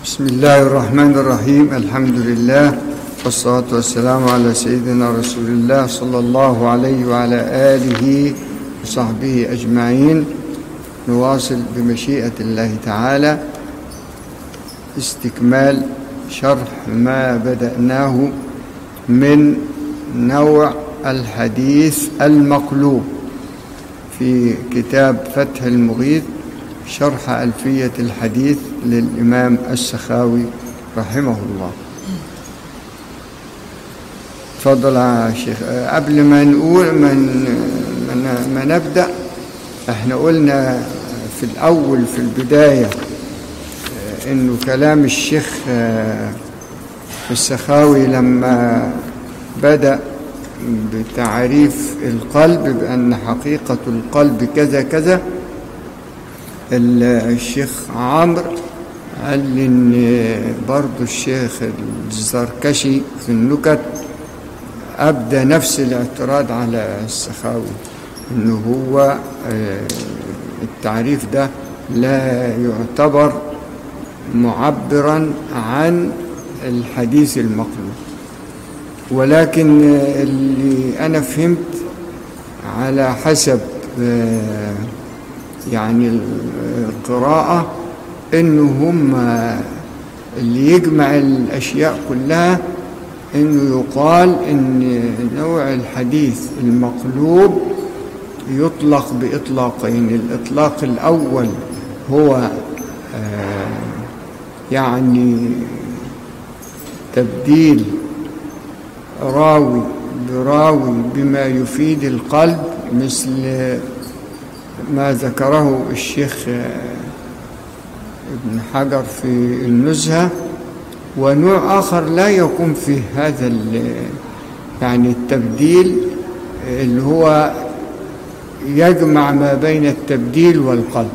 بسم الله الرحمن الرحيم الحمد لله والصلاة والسلام على سيدنا رسول الله صلى الله عليه وعلى آله وصحبه أجمعين نواصل بمشيئة الله تعالى استكمال شرح ما بدأناه من نوع الحديث المقلوب في كتاب فتح المغيث شرح ألفية الحديث للإمام السخاوي رحمه الله تفضل يا شيخ قبل ما نقول من ما نبدأ احنا قلنا في الأول في البداية انه كلام الشيخ السخاوي لما بدأ بتعريف القلب بأن حقيقة القلب كذا كذا الشيخ عمرو قال لي ان برضه الشيخ الزركشي في النكت ابدى نفس الاعتراض على السخاوي انه هو التعريف ده لا يعتبر معبرا عن الحديث المقلوب ولكن اللي انا فهمت على حسب يعني القراءة انه هم اللي يجمع الاشياء كلها انه يقال ان نوع الحديث المقلوب يطلق باطلاقين الاطلاق الاول هو يعني تبديل راوي براوي بما يفيد القلب مثل ما ذكره الشيخ ابن حجر في النزهة ونوع آخر لا يقوم فيه هذا يعني التبديل اللي هو يجمع ما بين التبديل والقلب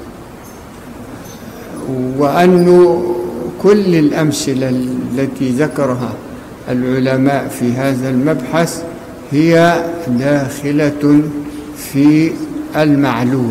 وأنه كل الأمثلة التي ذكرها العلماء في هذا المبحث هي داخلة في المعلول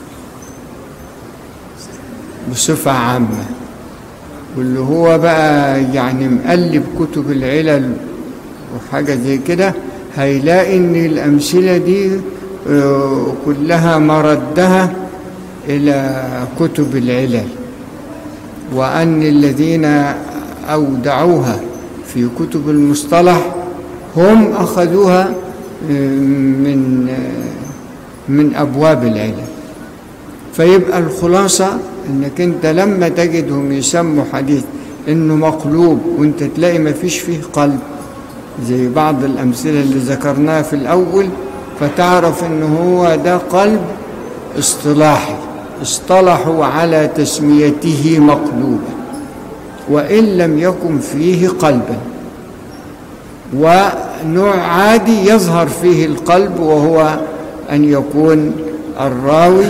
بصفة عامة واللي هو بقى يعني مقلب كتب العلل وحاجة زي كده هيلاقي ان الأمثلة دي كلها مردها إلى كتب العلل وأن الذين أودعوها في كتب المصطلح هم أخذوها من من أبواب العلم فيبقى الخلاصة أنك أنت لما تجدهم يسموا حديث أنه مقلوب وأنت تلاقي ما فيش فيه قلب زي بعض الأمثلة اللي ذكرناها في الأول فتعرف أنه هو ده قلب اصطلاحي اصطلحوا على تسميته مقلوبا وإن لم يكن فيه قلبا ونوع عادي يظهر فيه القلب وهو أن يكون الراوي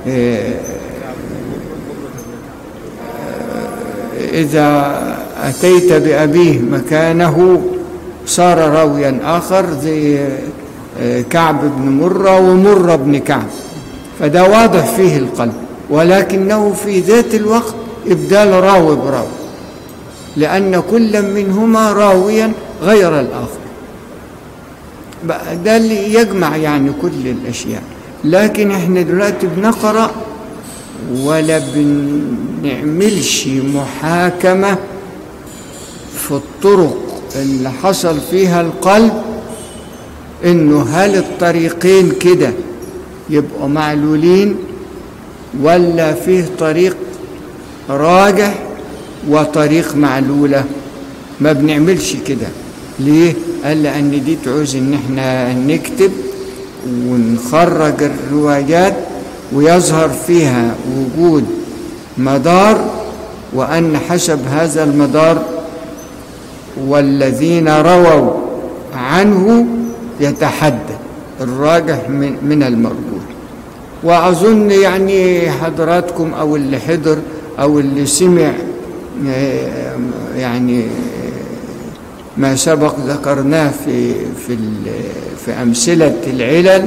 إذا أتيت بأبيه مكانه صار راويا آخر زي كعب بن مرة ومرة بن كعب فده واضح فيه القلب ولكنه في ذات الوقت إبدال راوي براوي لأن كل منهما راويا غير الآخر ده اللي يجمع يعني كل الأشياء لكن احنا دلوقتي بنقرأ ولا بنعملش محاكمة في الطرق اللي حصل فيها القلب انه هل الطريقين كده يبقوا معلولين ولا فيه طريق راجح وطريق معلولة ما بنعملش كده ليه؟ قال لأن دي تعوز إن احنا نكتب ونخرج الروايات ويظهر فيها وجود مدار وأن حسب هذا المدار والذين رووا عنه يتحدى الراجح من, من المرجوح وأظن يعني حضراتكم أو اللي حضر أو اللي سمع يعني ما سبق ذكرناه في في في أمثلة العلل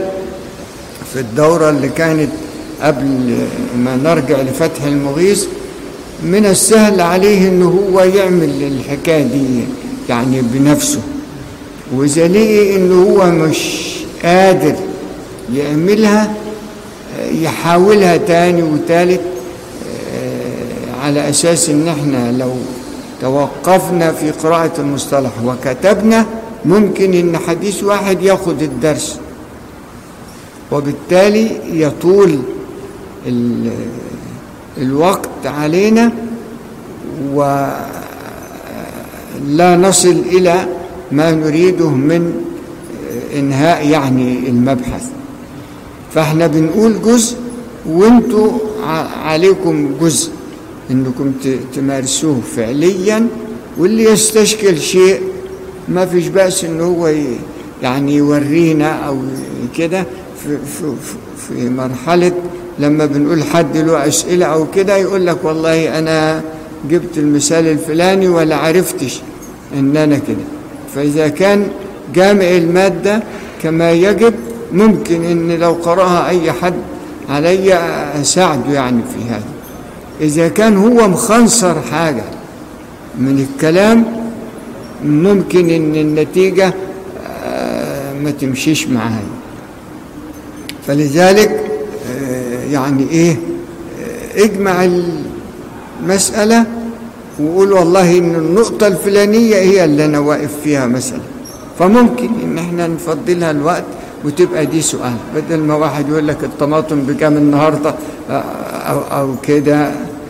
في الدورة اللي كانت قبل ما نرجع لفتح المغيث من السهل عليه ان هو يعمل الحكايه دي يعني بنفسه واذا لقي ان هو مش قادر يعملها يحاولها تاني وتالت آه، على اساس ان احنا لو توقفنا في قراءة المصطلح وكتبنا ممكن ان حديث واحد ياخد الدرس وبالتالي يطول ال- الوقت علينا ولا نصل إلى ما نريده من إنهاء يعني المبحث فاحنا بنقول جزء وانتوا ع- عليكم جزء انكم ت- تمارسوه فعليا واللي يستشكل شيء ما فيش بأس ان هو ي- يعني يورينا او كده في, في, في- في مرحلة لما بنقول حد له أسئلة أو كده يقول لك والله أنا جبت المثال الفلاني ولا عرفتش إن أنا كده فإذا كان جامع المادة كما يجب ممكن إن لو قرأها أي حد علي أساعده يعني في هذا إذا كان هو مخنصر حاجة من الكلام ممكن إن النتيجة آه، ما تمشيش معاه فلذلك آه، يعني إيه آه، اجمع المسألة وقول والله إن النقطة الفلانية هي اللي أنا واقف فيها مثلا فممكن إن إحنا نفضلها الوقت وتبقى دي سؤال بدل ما واحد يقول لك الطماطم بكام النهارده آه، أو, أو كده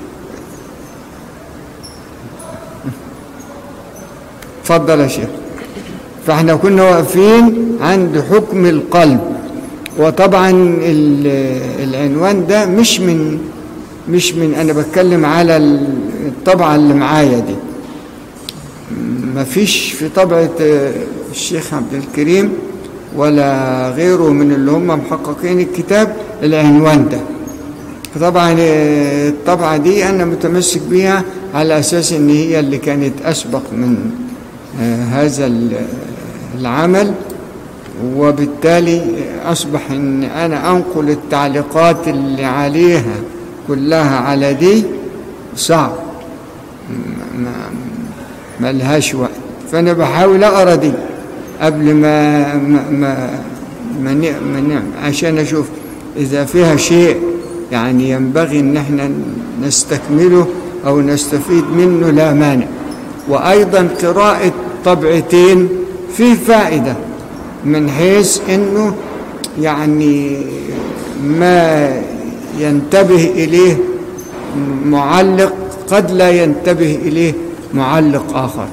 اتفضل يا شيخ فاحنا كنا واقفين عند حكم القلب وطبعا ال- العنوان ده مش من مش من انا بتكلم على الطبعه اللي معايا دي ما فيش في طبعه آه، الشيخ عبد الكريم ولا غيره من اللي هم محققين الكتاب العنوان ده فطبعا آه، الطبعه دي انا متمسك بيها على اساس ان هي اللي كانت اسبق من آه، هذا ال- العمل وبالتالي أصبح أن أنا أنقل التعليقات اللي عليها كلها على دي صعب ما, ما لهاش وقت فأنا بحاول أقرأ دي قبل ما ما ما, ما, ن- ما نعم عشان أشوف إذا فيها شيء يعني ينبغي أن احنا نستكمله أو نستفيد منه لا مانع وأيضا قراءة طبعتين فيه فائدة من حيث أنه يعني ما ينتبه إليه معلق قد لا ينتبه إليه معلق آخر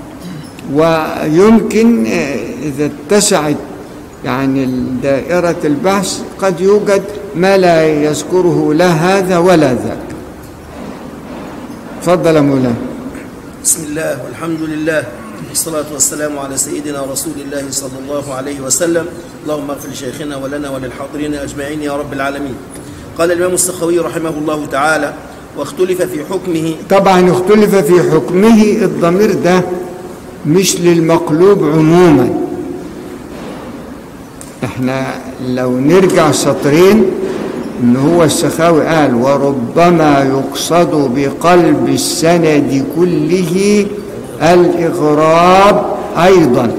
ويمكن آه، إذا اتسعت يعني دائرة البحث قد يوجد ما لا يذكره لا هذا ولا ذاك تفضل يا مولانا بسم الله والحمد لله والصلاة والسلام على سيدنا رسول الله صلى الله عليه وسلم اللهم اغفر لشيخنا ولنا وللحاضرين أجمعين يا رب العالمين قال الإمام السخوي رحمه الله تعالى واختلف في حكمه طبعا اختلف في حكمه الضمير ده مش للمقلوب عموما احنا لو نرجع سطرين ان هو السخاوي قال وربما يقصد بقلب السند كله الاغراب ايضا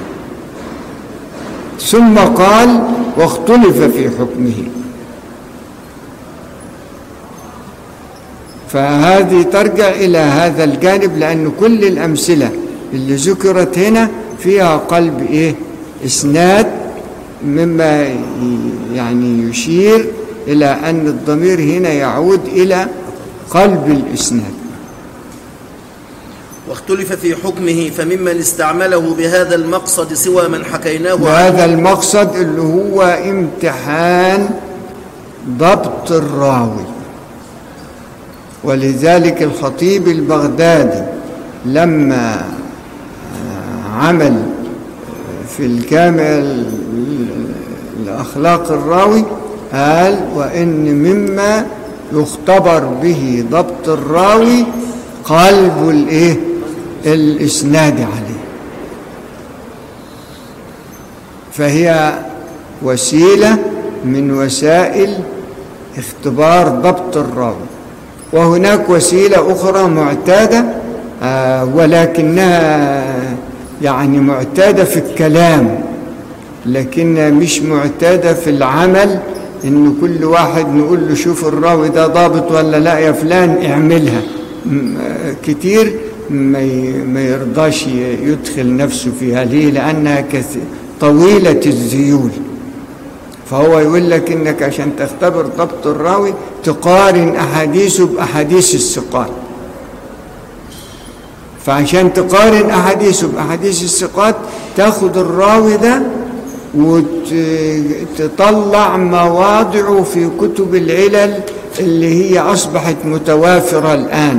ثم قال واختلف في حكمه فهذه ترجع إلى هذا الجانب لأن كل الأمثلة اللي ذكرت هنا فيها قلب إيه إسناد مما ي- يعني يشير إلى أن الضمير هنا يعود إلى قلب الإسناد واختلف في حكمه فممن استعمله بهذا المقصد سوى من حكيناه عنه وهذا المقصد اللي هو امتحان ضبط الراوي ولذلك الخطيب البغدادي لما آه، عمل في الجامع ال- الأخلاق الراوي قال وإن مما يختبر به ضبط الراوي قلب الإيه الإسناد عليه فهي وسيلة من وسائل اختبار ضبط الراوي وهناك وسيلة أخرى معتادة آه، ولكنها يعني معتادة في الكلام لكنها مش معتادة في العمل إن كل واحد نقول له شوف الراوي ده ضابط ولا لا يا فلان اعملها م- آه، كتير ما ي- ما يرضاش ي- يدخل نفسه فيها ليه لأنها كث- طويلة الذيول فهو يقول لك انك عشان تختبر ضبط الراوي تقارن احاديثه باحاديث الثقات فعشان تقارن احاديثه باحاديث الثقات تاخد الراوي ده وتطلع مواضعه في كتب العلل اللي هي اصبحت متوافره الان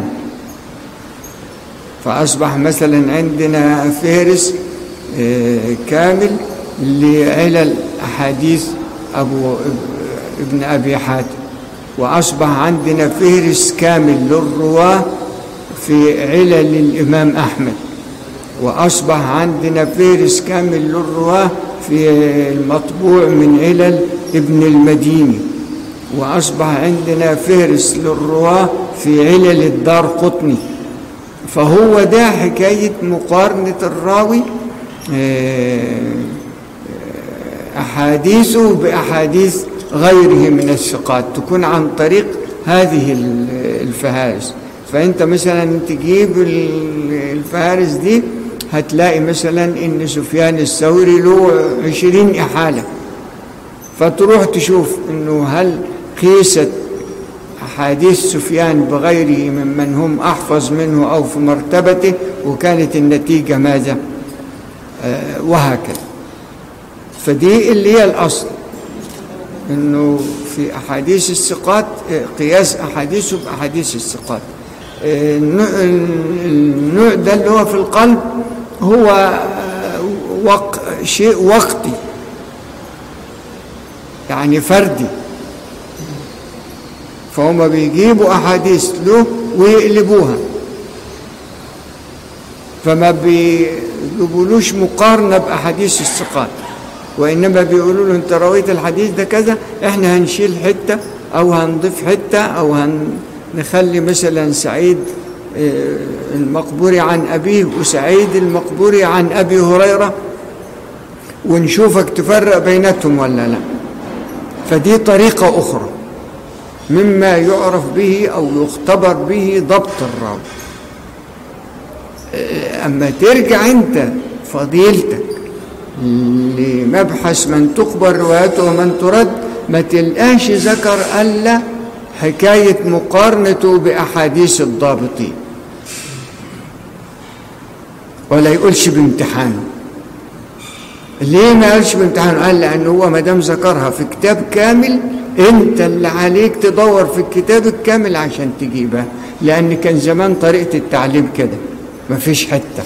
فاصبح مثلا عندنا فهرس آه، كامل لعلل احاديث ابو ابن ابي حاتم واصبح عندنا فهرس كامل للرواه في علل الامام احمد واصبح عندنا فهرس كامل للرواه في المطبوع من علل ابن المديني واصبح عندنا فهرس للرواه في علل الدار قطني فهو ده حكايه مقارنه الراوي آه، أحاديثه بأحاديث غيره من الثقات تكون عن طريق هذه ال- الفهارس فأنت مثلا تجيب ال- الفهارس دي هتلاقي مثلا إن سفيان الثوري له عشرين إحالة فتروح تشوف إنه هل قيست أحاديث سفيان بغيره ممن هم أحفظ منه أو في مرتبته وكانت النتيجة ماذا آه، وهكذا فدي اللي هي الأصل إنه في أحاديث الثقات آه، قياس أحاديثه بأحاديث الثقات آه، النوع النوع ده اللي هو في القلب هو آه، وق شيء وقتي يعني فردي فهم بيجيبوا أحاديث له ويقلبوها فما بيجيبولوش مقارنة بأحاديث الثقات وإنما بيقولوا له أنت رويت الحديث ده كذا إحنا هنشيل حتة أو هنضيف حتة أو هنخلي مثلا سعيد آه، المقبوري عن أبيه وسعيد المقبوري عن أبي هريرة ونشوفك تفرق بيناتهم ولا لا فدي طريقة أخرى مما يعرف به أو يختبر به ضبط الراوي أما ترجع أنت فضيلتك لمبحث من تقبل روايته ومن ترد ما تلقاش ذكر ألا حكاية مقارنته بأحاديث الضابطين ولا يقولش بامتحانه ليه ما قالش بامتحانه قال لأنه هو ما دام ذكرها في كتاب كامل انت اللي عليك تدور في الكتاب الكامل عشان تجيبها لأن كان زمان طريقة التعليم كده مفيش حته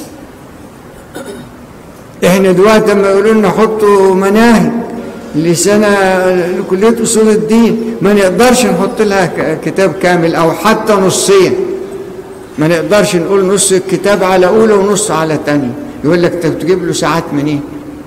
احنا دلوقتي لما يقولوا لنا حطوا مناهج لسنة لكلية أصول الدين ما نقدرش نحط لها ك- كتاب كامل أو حتى نصين ما نقدرش نقول نص الكتاب على أولى ونص على تانية يقول لك طب تجيب له ساعات منين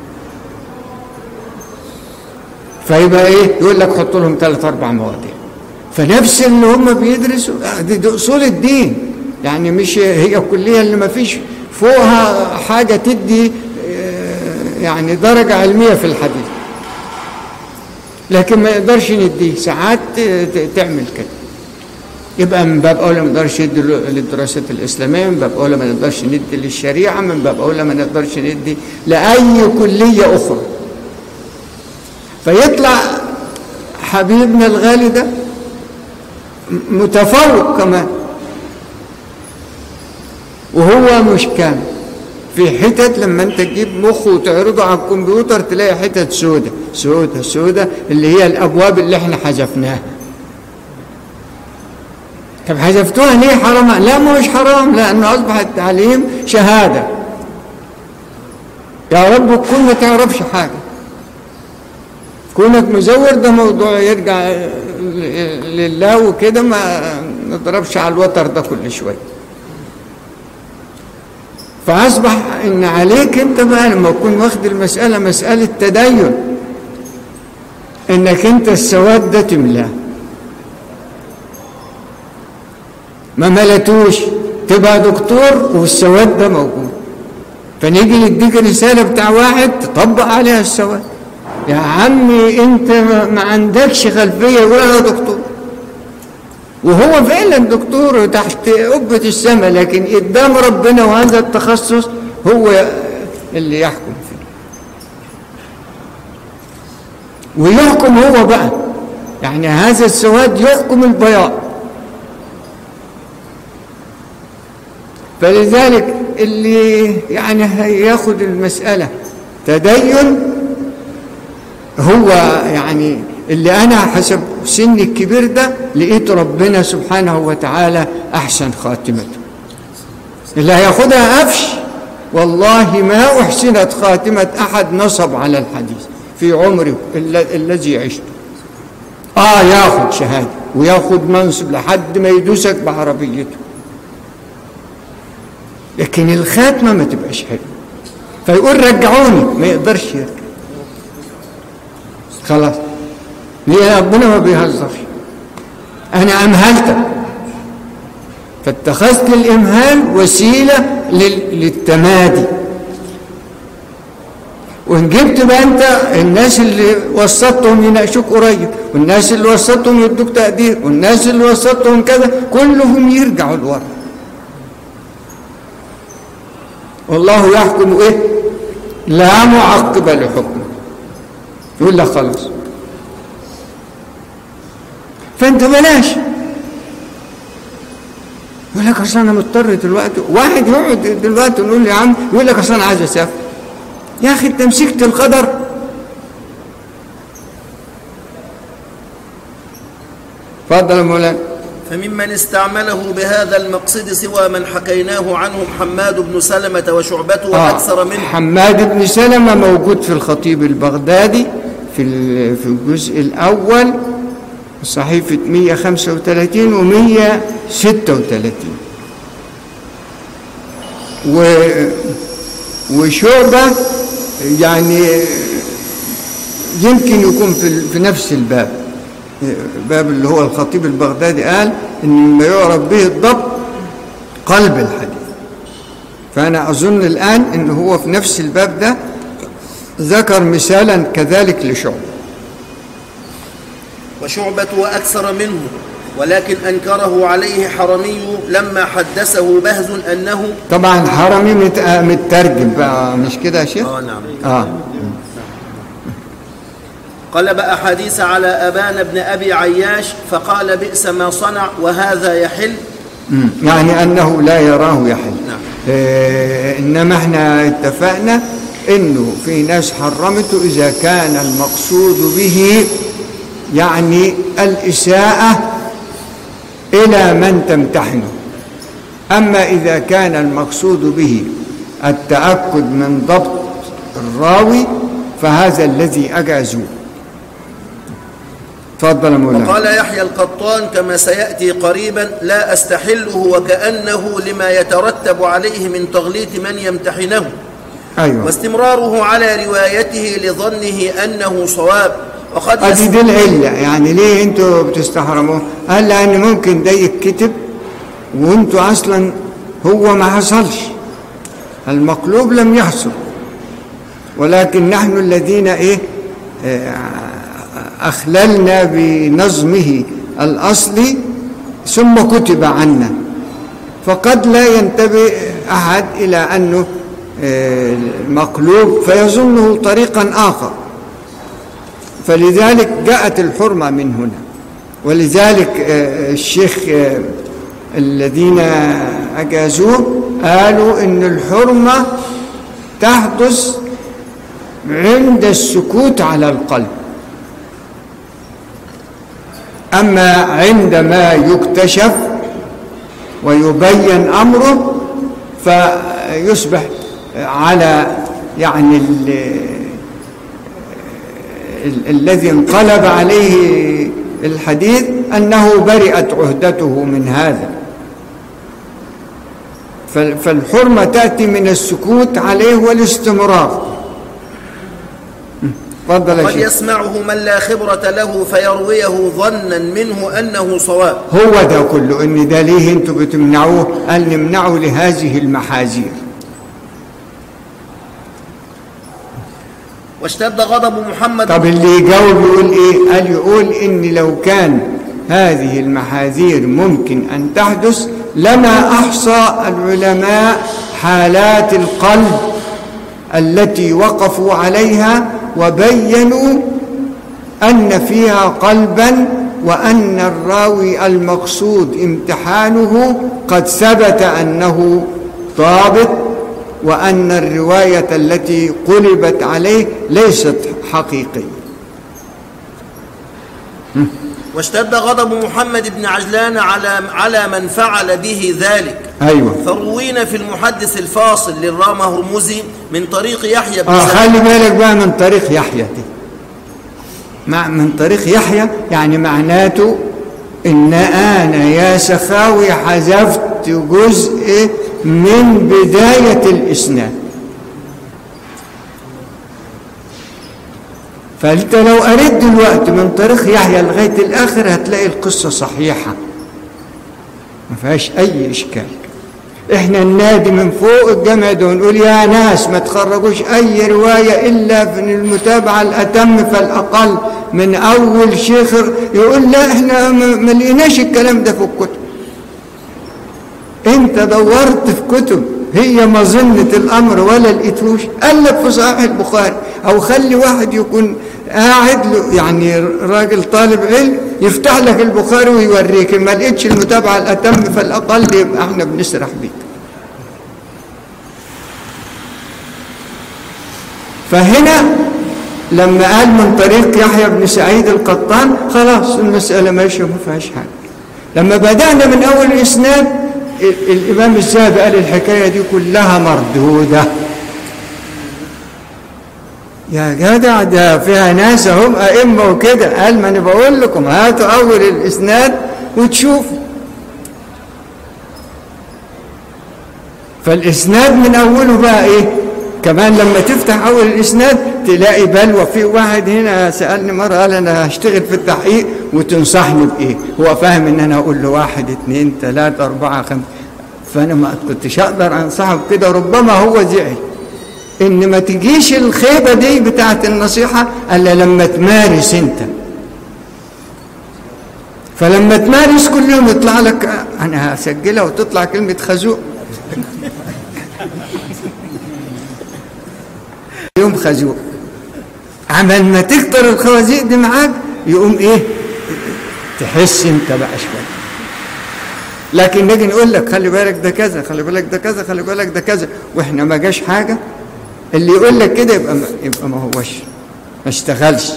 فيبقى ايه يقول لك حط لهم ثلاث اربع مواضيع فنفس اللي هم بيدرسوا دي, دي اصول الدين يعني مش هي الكليه اللي ما فيش فوقها حاجه تدي آه، يعني درجه علميه في الحديث لكن ما يقدرش نديه ساعات ت- ت- تعمل كده يبقى من باب اولى ما نقدرش ندي للدراسات الاسلاميه من باب اولى ما نقدرش ندي للشريعه من باب اولى ما نقدرش ندي لاي كليه اخرى فيطلع حبيبنا الغالي ده متفوق كمان وهو مش كامل في حتت لما انت تجيب مخه وتعرضه على الكمبيوتر تلاقي حتت سودة سودة سودة اللي هي الابواب اللي احنا حذفناها طب حذفتوها ليه حرام لا مش حرام لانه اصبح التعليم شهاده يا رب تكون ما تعرفش حاجه كونك مزور ده موضوع يرجع لله وكده ما نضربش على الوتر ده كل شويه فاصبح ان عليك انت بقى لما تكون واخد المساله مساله تدين انك انت السواد ده تملاه ما ملتوش تبقى دكتور والسواد ده موجود فنيجي نديك رسالة بتاع واحد تطبق عليها السواد يا عمي انت ما عندكش خلفية ولا دكتور وهو فعلا دكتور تحت قبة السماء لكن قدام ربنا وهذا التخصص هو اللي يحكم فيه ويحكم هو بقى يعني هذا السواد يحكم البياض فلذلك اللي يعني هياخد المسألة تدين هو يعني اللي أنا حسب سني الكبير ده لقيت ربنا سبحانه وتعالى أحسن خاتمته اللي هياخدها قفش والله ما أحسنت خاتمة أحد نصب على الحديث في عمري الذي عشته آه ياخد شهادة وياخد منصب لحد ما يدوسك بعربيته لكن الخاتمة ما تبقاش حلوة فيقول رجعوني ما يقدرش يرجع خلاص ليه ربنا ما بيهزرش انا امهلتك فاتخذت الامهال وسيله للتمادي وان جبت بقى انت الناس اللي وسطتهم يناقشوك قريب والناس اللي وسطتهم يدوك تقدير والناس اللي وسطتهم كذا كلهم يرجعوا لورا والله يحكم ايه لا معقب لحكمه يقول لك خلاص فانت بلاش يقول لك اصل انا مضطر دلوقتي واحد يقعد دلوقتي نقول له يا عم يقول لك اصل انا عايز اسافر يا اخي انت مسكت القدر اتفضل يا مولانا فممن استعمله بهذا المقصد سوى من حكيناه عنه حماد بن سلمة وشعبة وأكثر منه حماد بن سلمة موجود في الخطيب البغدادي في في الجزء الأول صحيفة 135 و 136 و وشعبة يعني يمكن يكون في, في نفس الباب باب اللي هو الخطيب البغدادي قال ان ما يعرف به الضبط قلب الحديث فانا اظن الان ان هو في نفس الباب ده ذكر مثالا كذلك لشعبه وشعبة وأكثر منه ولكن أنكره عليه حرمي لما حدثه بهز أنه طبعا حرمي مترجم بقى مش كده يا شيخ؟ آه نعم اه قلب أحاديث على أبان بن أبي عياش فقال بئس ما صنع وهذا يحل مم. يعني أنه لا يراه يحل نعم. آه إنما احنا اتفقنا إنه في ناس حرمته إذا كان المقصود به يعني الإساءة إلى من تمتحنه أما إذا كان المقصود به التأكد من ضبط الراوي فهذا الذي أجازوه تفضل مولانا وقال يحيى القطان كما سيأتي قريبا لا أستحله وكأنه لما يترتب عليه من تغليط من يمتحنه أيوة واستمراره على روايته لظنه أنه صواب وقد ادي دي العله يعني ليه انتوا بتستحرموا قال لان ممكن ده يتكتب وانتوا اصلا هو ما حصلش المقلوب لم يحصل ولكن نحن الذين ايه آه، اخللنا بنظمه الاصلي ثم كتب عنا فقد لا ينتبه احد الى انه آه، مقلوب فيظنه طريقا اخر فلذلك جاءت الحرمة من هنا ولذلك آه، الشيخ آه، الذين أجازوه قالوا إن الحرمة تحدث عند السكوت على القلب أما عندما يكتشف ويبين أمره فيصبح على يعني ال- الذي انقلب عليه الحديث أنه برئت عهدته من هذا فال- فالحرمة تأتي من السكوت عليه والاستمرار اتفضل يا قد شيخ يسمعه من لا خبرة له فيرويه ظنا منه أنه صواب هو ده كله ان ده ليه انتوا بتمنعوه قال نمنعه لهذه المحاذير واشتد غضب محمد طب اللي يجاوب يقول ايه قال يقول ان لو كان هذه المحاذير ممكن ان تحدث لما احصى العلماء حالات القلب التي وقفوا عليها وبينوا ان فيها قلبا وان الراوي المقصود امتحانه قد ثبت انه ضابط وان الروايه التي قلبت عليه ليست حقيقيه واشتد غضب محمد بن عجلان على على من فعل به ذلك ايوه فروينا في المحدث الفاصل للرامة هرمزي من طريق يحيى بن اه سعيد خلي بالك بقى من طريق يحيى دي مع من طريق يحيى يعني معناته ان انا يا سخاوي حذفت جزء من بدايه الاسناد فانت لو قريت دلوقتي من طريق يحيى لغايه الاخر هتلاقي القصه صحيحه ما فيهاش اي اشكال احنا النادي من فوق الجامع ده ونقول يا ناس ما تخرجوش اي روايه الا في المتابعه الاتم فالاقل من اول شيخ يقول لا احنا ما ما لقيناش الكلام ده في الكتب انت دورت في كتب هي مظنة الأمر ولا لقيتوش قلب في صحيح البخاري أو خلي واحد يكون قاعد له يعني راجل طالب علم يفتح لك البخاري ويوريك ما لقيتش المتابعة الأتم فالأقل يبقى احنا بنسرح بيك فهنا لما قال من طريق يحيى بن سعيد القطان خلاص المسألة ماشية ما فيهاش حاجة لما بدأنا من أول الإسناد ال- الإمام الذهبي قال الحكاية دي كلها مردودة يا جدع ده فيها ناس هم أئمة وكده قال ما أنا بقول لكم هاتوا أول الإسناد وتشوفوا فالإسناد من أوله بقى إيه كمان لما تفتح أول الإسناد تلاقي بلوى في واحد هنا سألني مرة قال أنا هشتغل في التحقيق وتنصحني بإيه هو فاهم إن أنا أقول له واحد اتنين تلاتة أربعة خمسة فأنا ما كنتش أقدر أنصحه بكده ربما هو زعل إن ما تجيش الخيبة دي بتاعت النصيحة إلا لما تمارس أنت فلما تمارس كل يوم يطلع لك أنا هسجلها وتطلع كلمة خازوق يوم خازوق عمل ما تكتر الخوازيق دي معاك يقوم ايه تحس انت بقى شويه لكن نيجي نقول لك خلي بالك ده كذا خلي بالك ده كذا خلي بالك ده كذا واحنا ما جاش حاجه اللي يقول لك كده يبقى ما يبقى ما هوش ما اشتغلش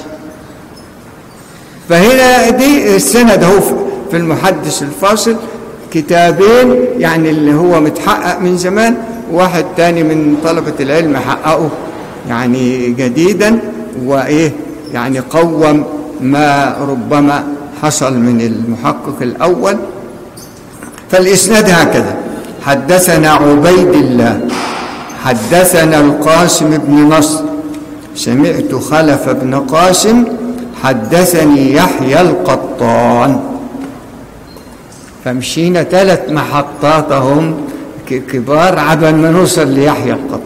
فهنا دي السند اهو في المحدث الفاصل كتابين يعني اللي هو متحقق من زمان واحد تاني من طلبة العلم حققه يعني جديدا وايه يعني قوم ما ربما حصل من المحقق الاول فالاسناد هكذا حدثنا عبيد الله حدثنا القاسم بن نصر سمعت خلف بن قاسم حدثني يحيى القطان فمشينا ثلاث محطات هم ك- كبار عبل ما نوصل ليحيى القطان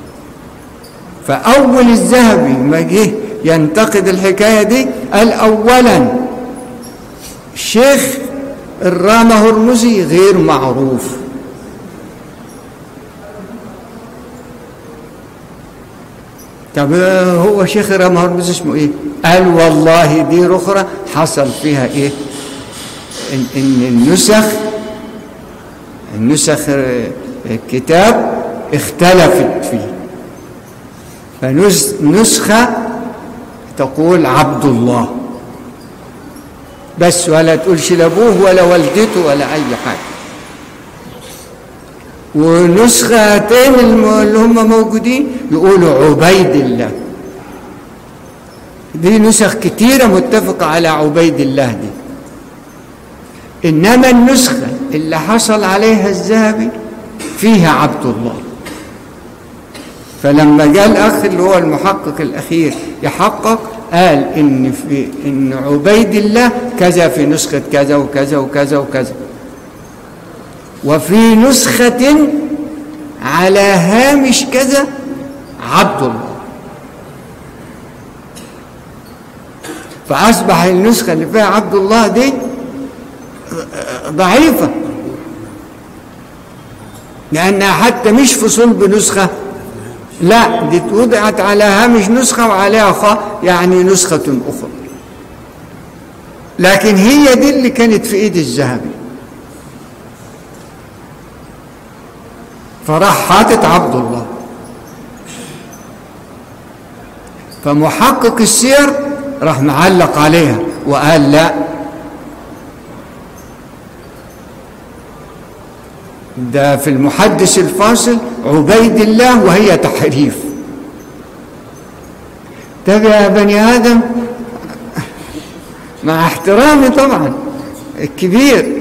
فأول الذهبي ما جه ينتقد الحكاية دي قال أولا شيخ الرامة هرمزي غير معروف طب هو شيخ الرامة هرمزي اسمه ايه قال والله دي أخرى حصل فيها ايه ان, إن النسخ النسخ الكتاب اختلفت فيه فنسخة تقول عبد الله بس ولا تقولش لابوه ولا والدته ولا اي حاجه ونسختين الم- اللي هم موجودين يقولوا عبيد الله دي نسخ كتيرة متفقة على عبيد الله دي إنما النسخة اللي حصل عليها الذهبي فيها عبد الله فلما جاء الأخ اللي هو المحقق الأخير يحقق قال إن في إن عبيد الله كذا في نسخة كذا وكذا وكذا وكذا وفي نسخة على هامش كذا عبد الله فأصبح النسخة اللي فيها عبد الله دي ضعيفة لأنها حتى مش في صلب نسخة لا دي وضعت على هامش نسخة وعليها خاء يعني نسخة أخرى لكن هي دي اللي كانت في إيد الذهبي فراح حاطط عبد الله فمحقق السير راح معلق عليها وقال لا ده في المحدث الفاصل عبيد الله وهي تحريف طب يا بني ادم مع احترامي طبعا الكبير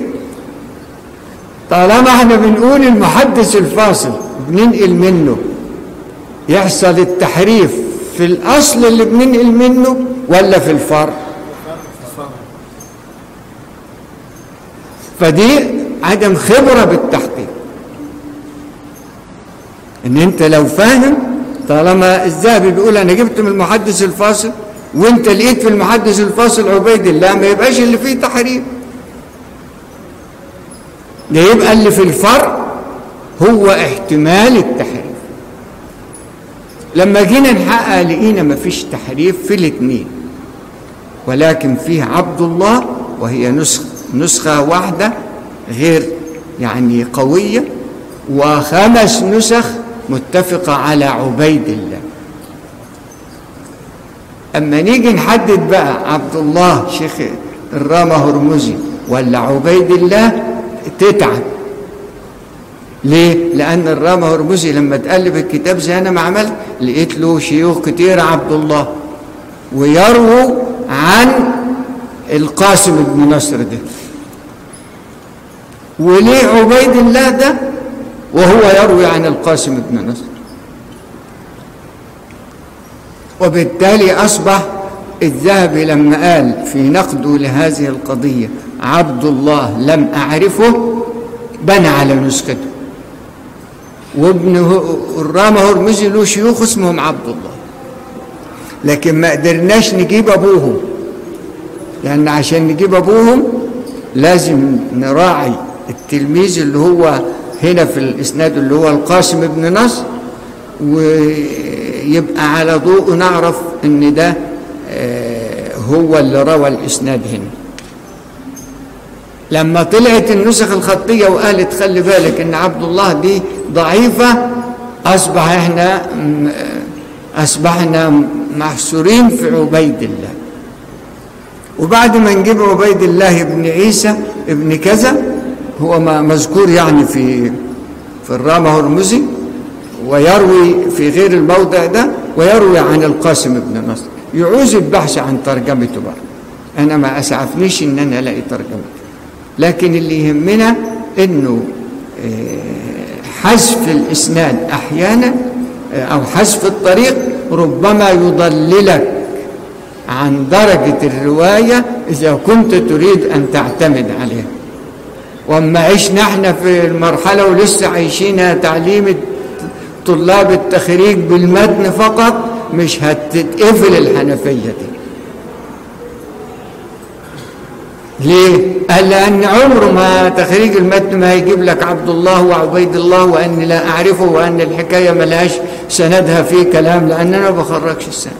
طالما احنا بنقول المحدث الفاصل بننقل منه يحصل التحريف في الاصل اللي بننقل منه ولا في الفرع فدي عدم خبرة بالتحقيق ان انت لو فاهم طالما الذهبي بيقول انا جبت من المحدث الفاصل وانت لقيت في المحدث الفاصل عبيد الله ما يبقاش اللي فيه تحريف ده يبقى اللي في الفرع هو احتمال التحريف لما جينا نحقق لقينا ما فيش تحريف في الاثنين ولكن فيه عبد الله وهي نسخة, نسخة واحدة غير يعني قوية وخمس نسخ متفقة على عبيد الله أما نيجي نحدد بقى عبد الله شيخ الرامة هرمزي ولا عبيد الله تتعب ليه؟ لأن الرامة هرمزي لما تقلب الكتاب زي أنا ما عملت لقيت له شيوخ كتير عبد الله ويرووا عن القاسم بن نصر ده وليه عبيد الله ده وهو يروي عن القاسم بن نصر وبالتالي أصبح الذهبي لما قال في نقده لهذه القضية عبد الله لم أعرفه بنى على نسخته وابن الرامة هرمزي له شيوخ اسمهم عبد الله لكن ما قدرناش نجيب أبوهم لأن عشان نجيب أبوهم لازم نراعي التلميذ اللي هو هنا في الإسناد اللي هو القاسم بن نصر ويبقى على ضوء نعرف ان ده هو اللي روى الإسناد هنا لما طلعت النسخ الخطية وقالت خلي بالك ان عبد الله دي ضعيفة أصبح احنا أصبحنا محصورين في عبيد الله وبعد ما نجيب عبيد الله ابن عيسى ابن كذا هو ما مذكور يعني في في الرامة هرمزي ويروي في غير الموضع ده ويروي عن القاسم بن نصر يعوز البحث عن ترجمته بقى انا ما اسعفنيش ان انا الاقي ترجمته لكن اللي يهمنا انه حذف الاسناد احيانا او حذف الطريق ربما يضللك عن درجة الرواية إذا كنت تريد أن تعتمد عليها وأما عشنا احنا في المرحلة ولسه عايشين تعليم طلاب التخريج بالمتن فقط مش هتتقفل الحنفية دي ليه؟ قال لأن عمره ما تخريج المتن ما هيجيب لك عبد الله وعبيد الله وأني لا أعرفه وأن الحكاية ملهاش سندها في كلام لأن أنا ما بخرجش السند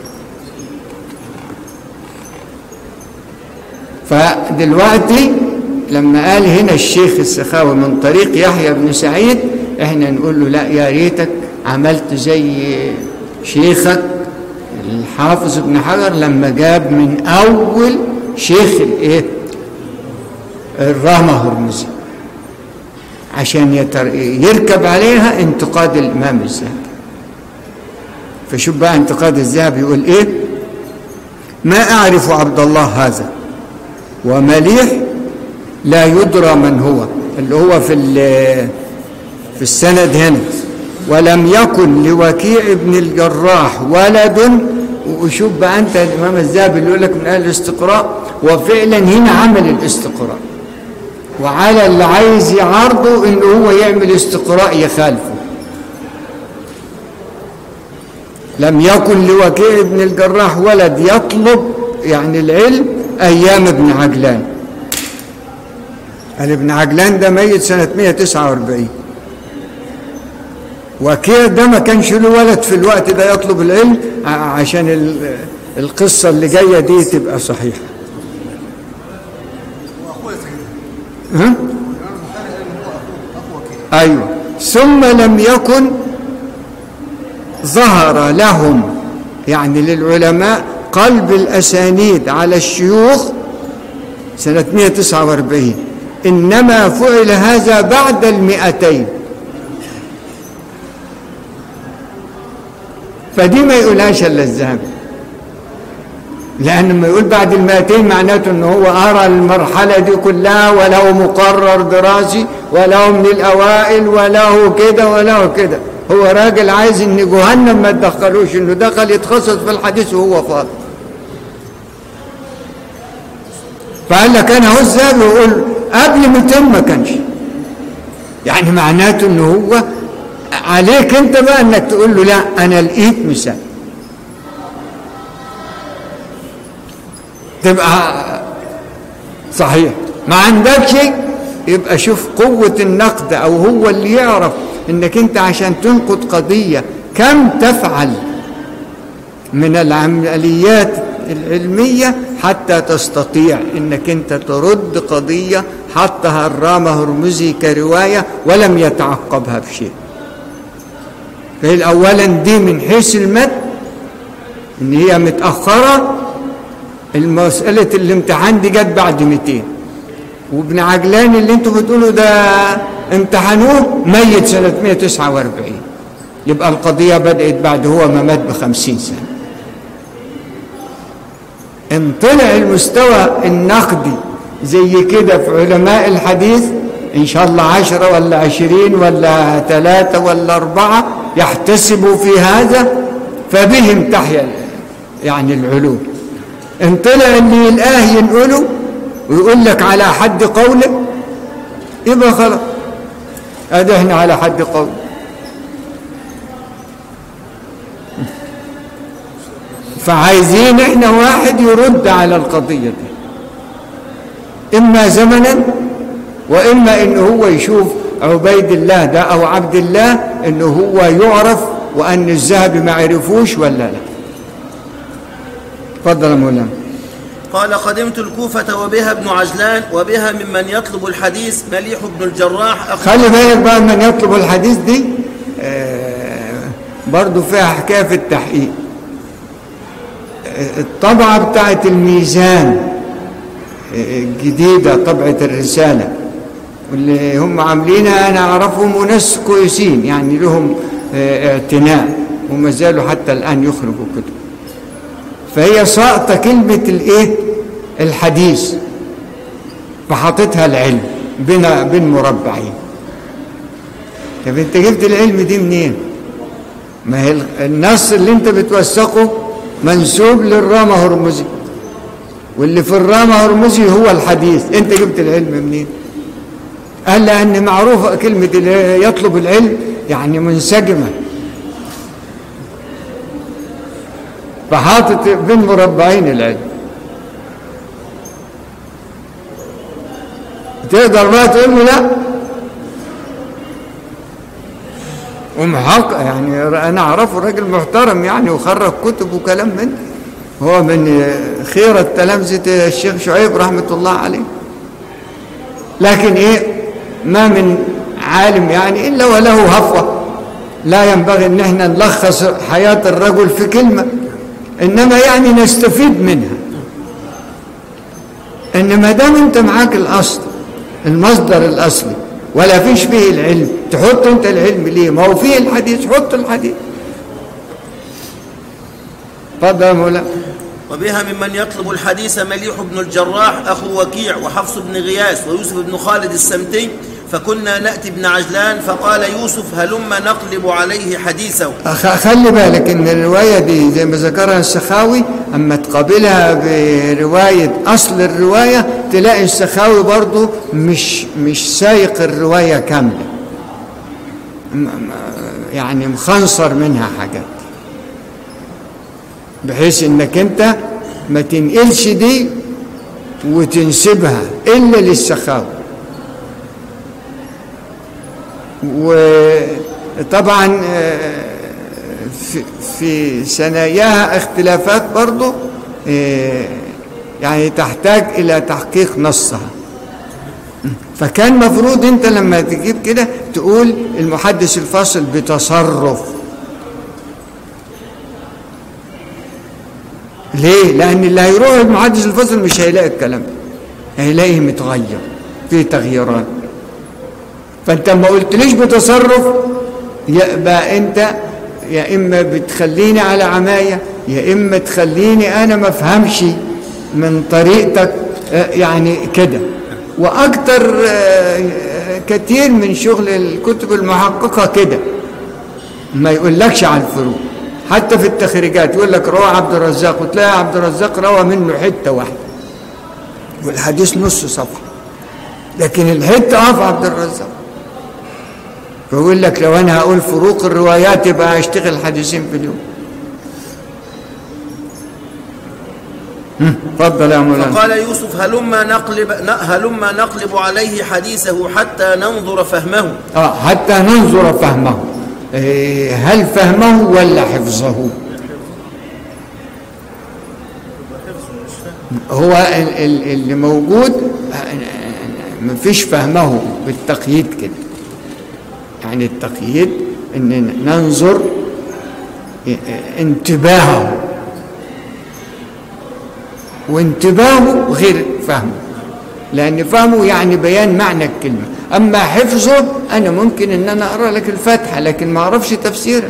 فدلوقتي لما قال هنا الشيخ السخاوي من طريق يحيى بن سعيد احنا نقول له لا يا ريتك عملت زي شيخك الحافظ ابن حجر لما جاب من اول شيخ الايه الرامة هرمزي عشان يتر... يركب عليها انتقاد الامام الذهبي فشوف بقى انتقاد الذهبي يقول ايه ما اعرف عبد الله هذا ومليح لا يدرى من هو اللي هو في في السند هنا ولم يكن لوكيع بن الجراح ولد وشوف بقى انت الامام الذهبي اللي يقول لك من اهل الاستقراء وفعلا هنا عمل الاستقراء وعلى اللي عايز يعارضه ان هو يعمل استقراء يخالفه لم يكن لوكيع بن الجراح ولد يطلب يعني العلم ايام ابن عجلان قال ابن عجلان ده ميت سنه 149 وكيع ده ما كانش له ولد في الوقت ده يطلب العلم ع- عشان ال- القصة اللي جاية دي تبقى صحيحة ها؟ أيوة ثم لم يكن ظهر لهم يعني للعلماء قلب الأسانيد على الشيوخ سنة 149 إنما فعل هذا بعد المئتين فدي ما يقولهاش الا الذهبي لان لما يقول بعد المئتين معناته ان هو ارى المرحله دي كلها وله مقرر دراسي وله من الاوائل وله كده وله كده هو راجل عايز ان جهنم ما تدخلوش انه دخل يتخصص في الحديث وهو فاضي فقال لك انا هو الذهبي يقول قبل 200 ما كانش يعني معناته ان هو عليك انت بقى انك تقول له لا انا لقيت مثال تبقى صحيح ما عندكش يبقى شوف قوة النقد او هو اللي يعرف انك انت عشان تنقد قضية كم تفعل من العمليات العلمية حتى تستطيع انك انت ترد قضية حطها الرامة هرمزي كرواية ولم يتعقبها بشيء فهي اولا دي من حيث المد ان هي متاخره المساله الامتحان دي جت بعد 200 وابن عجلان اللي انتوا بتقولوا ده امتحنوه ميت سنه 149 يبقى القضيه بدات بعد هو ما مات ب 50 سنه ان طلع المستوى النقدي زي كده في علماء الحديث ان شاء الله عشرة ولا عشرين ولا ثلاثة ولا أربعة يحتسبوا في هذا فبهم تحيا يعني العلوم ان طلع اللي يلقاه ينقله ويقول لك على حد قوله يبقى خلاص ادي احنا على حد قول فعايزين احنا واحد يرد على القضية دي اما زمنا واما ان هو يشوف عبيد الله ده او عبد الله انه هو يعرف وان الذهبي ما عرفوش ولا لا تفضل يا مولانا قال قدمت الكوفة وبها ابن عجلان وبها ممن يطلب الحديث مليح بن الجراح أخو خلي بالك بقى من يطلب الحديث دي آه، برضو فيها حكايه في التحقيق آه، الطبعه بتاعت الميزان آه، الجديده طبعه الرساله واللي هم عاملينها انا اعرفهم وناس كويسين يعني لهم آه، اعتناء وما زالوا حتى الان يخرجوا كتب فهي ساقطه كلمه الايه الحديث فحاططها العلم بين بين مربعين طب انت جبت العلم دي منين ما هي النص اللي انت بتوثقه منسوب للرامة هرمزي واللي في الرامة هرمزي هو الحديث انت جبت العلم منين قال لان معروفة كلمة اللي يطلب العلم يعني منسجمة فحاطط بين مربعين العلم تقدر بقى تقول له لا ومحقق يعني انا اعرفه راجل محترم يعني وخرج كتب وكلام من ده. هو من خيرة تلامذة الشيخ شعيب رحمة الله عليه لكن ايه ما من عالم يعني الا وله هفوة لا ينبغي ان احنا نلخص حياة الرجل في كلمة انما يعني نستفيد منها ان ما دام انت معاك الاصل المصدر الاصلي ولا فيش فيه العلم تحط انت العلم ليه ما هو فيه الحديث حط الحديث اتفضل يا مولانا وبها ممن يطلب الحديث مليح بن الجراح أخو وكيع وحفص بن غياث ويوسف بن خالد السمتي فكنا نأتي ابن عجلان فقال يوسف هلم نقلب عليه حديثه أخ- خلي بالك ان الرواية دي زي ما ذكرها السخاوي اما تقابلها برواية اصل الرواية تلاقي السخاوي برضو مش مش سايق الرواية كاملة م- م- يعني مخنصر منها حاجات بحيث انك انت ما تنقلش دي وتنسبها الا للسخاوي وطبعا آه، في- في ثناياها اختلافات برضو آه، يعني تحتاج إلى تحقيق نصها فكان مفروض انت لما تجيب كده تقول المحدث الفاصل بتصرف ليه؟ لأن اللي هيروح المحدث الفاصل مش هيلاقي الكلام ده هيلاقيه متغير فيه تغييرات فانت ما قلتليش بتصرف يبقى انت يا اما بتخليني على عمايه يا اما تخليني انا ما افهمش من طريقتك آه، يعني كده واكتر آه، كتير من شغل الكتب المحققه كده ما يقولكش عن الفروق حتى في التخريجات يقول لك روى عبد الرزاق وتلاقي عبد الرزاق روى منه حته واحده والحديث نص صفحه لكن الحته اه في عبد الرزاق فيقول لك لو انا هقول فروق الروايات يبقى هشتغل حديثين في اليوم هم، اتفضل يا مولانا فقال يوسف هلم نقلب هلم نقلب عليه حديثه حتى ننظر فهمه اه حتى ننظر فهمه إيه، هل فهمه ولا حفظه هو ال- ال- اللي موجود ما فيش فهمه بالتقييد كده يعني التقييد ان ننظر انتباهه وانتباهه غير فهمه لأن فهمه يعني بيان معنى الكلمة أما حفظه أنا ممكن أن أنا أقرأ لك الفاتحة لكن ما أعرفش تفسيرها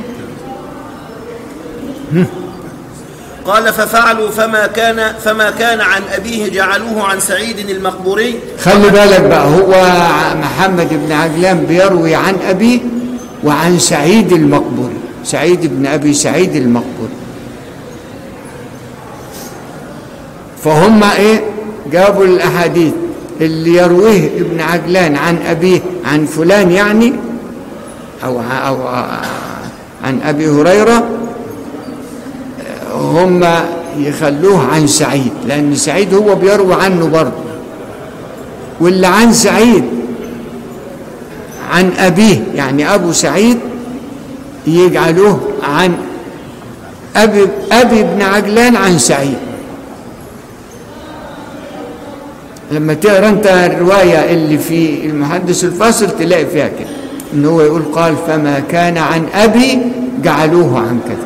قال ففعلوا فما كان فما كان عن أبيه جعلوه عن سعيد المقبوري خلي بالك بقى هو ع- محمد بن عجلان بيروي عن أبيه وعن سعيد المقبوري سعيد بن أبي سعيد المقبوري فهم إيه جابوا الأحاديث اللي يرويه ابن عجلان عن أبيه عن فلان يعني أو ع- أو ع- عن أبي هريرة هم يخلوه عن سعيد لأن سعيد هو بيروي عنه برضه واللي عن سعيد عن أبيه يعني أبو سعيد يجعلوه عن أبي, أبي بن عجلان عن سعيد لما تقرا انت الروايه اللي في المحدث الفاصل تلاقي فيها كده ان هو يقول قال فما كان عن ابي جعلوه عن كذا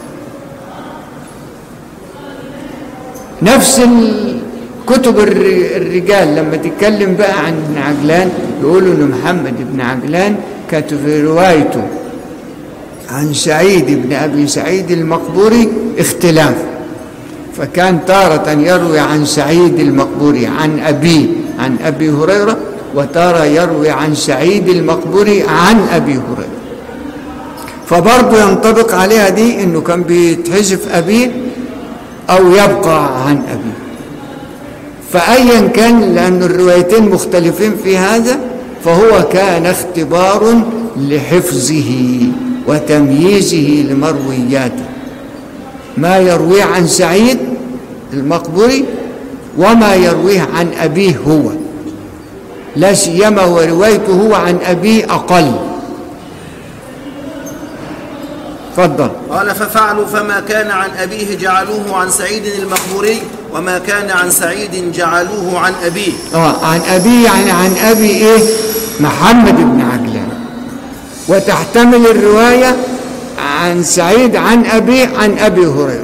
نفس كتب الر- الرجال لما تتكلم بقى عن ابن عجلان يقولوا ان محمد بن عجلان كانت في روايته عن سعيد بن ابي سعيد المقبوري اختلاف فكان تارة يروي عن سعيد المقبوري عن أبيه عن أبي هريرة وتارة يروي عن سعيد المقبوري عن أبي هريرة فبرضه ينطبق عليها دي انه كان بيتحذف ابيه او يبقى عن ابيه فايا كان لان الروايتين مختلفين في هذا فهو كان اختبار لحفظه وتمييزه لمروياته ما يرويه عن سعيد المقبوري وما يرويه عن ابيه هو لا سيما وروايته هو عن ابيه اقل تفضل قال ففعلوا فما كان عن أبيه جعلوه عن سعيد المقبوري وما كان عن سعيد جعلوه عن أبيه اه عن ابي يعني عن ابي ايه محمد بن عجلان وتحتمل الروايه عن سعيد عن ابي عن ابي هريره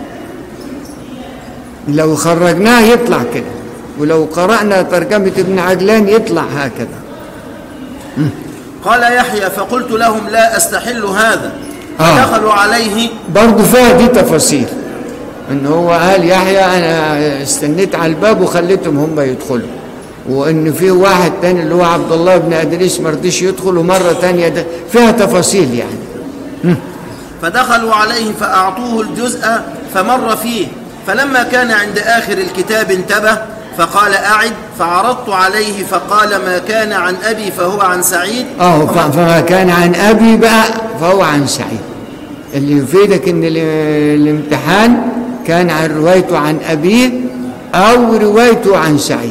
لو خرجناه يطلع كده ولو قرانا ترجمه ابن عجلان يطلع هكذا قال يحيى فقلت لهم لا أستحل هذا آه. فدخلوا عليه برضه فيها دي تفاصيل ان هو قال يحيى انا استنيت على الباب وخليتهم هم يدخلوا وان في واحد تاني اللي هو عبد الله بن ادريس ما رضيش يدخل ومره تانية ده فيها تفاصيل يعني فدخلوا عليه فأعطوه الجزء فمر فيه فلما كان عند آخر الكتاب انتبه فقال أعد فعرضت عليه فقال ما كان عن أبي فهو عن سعيد اه ف- فما كان عن ابي بقى فهو عن سعيد اللي يفيدك ان ال- الامتحان كان عن روايته عن ابيه او روايته عن سعيد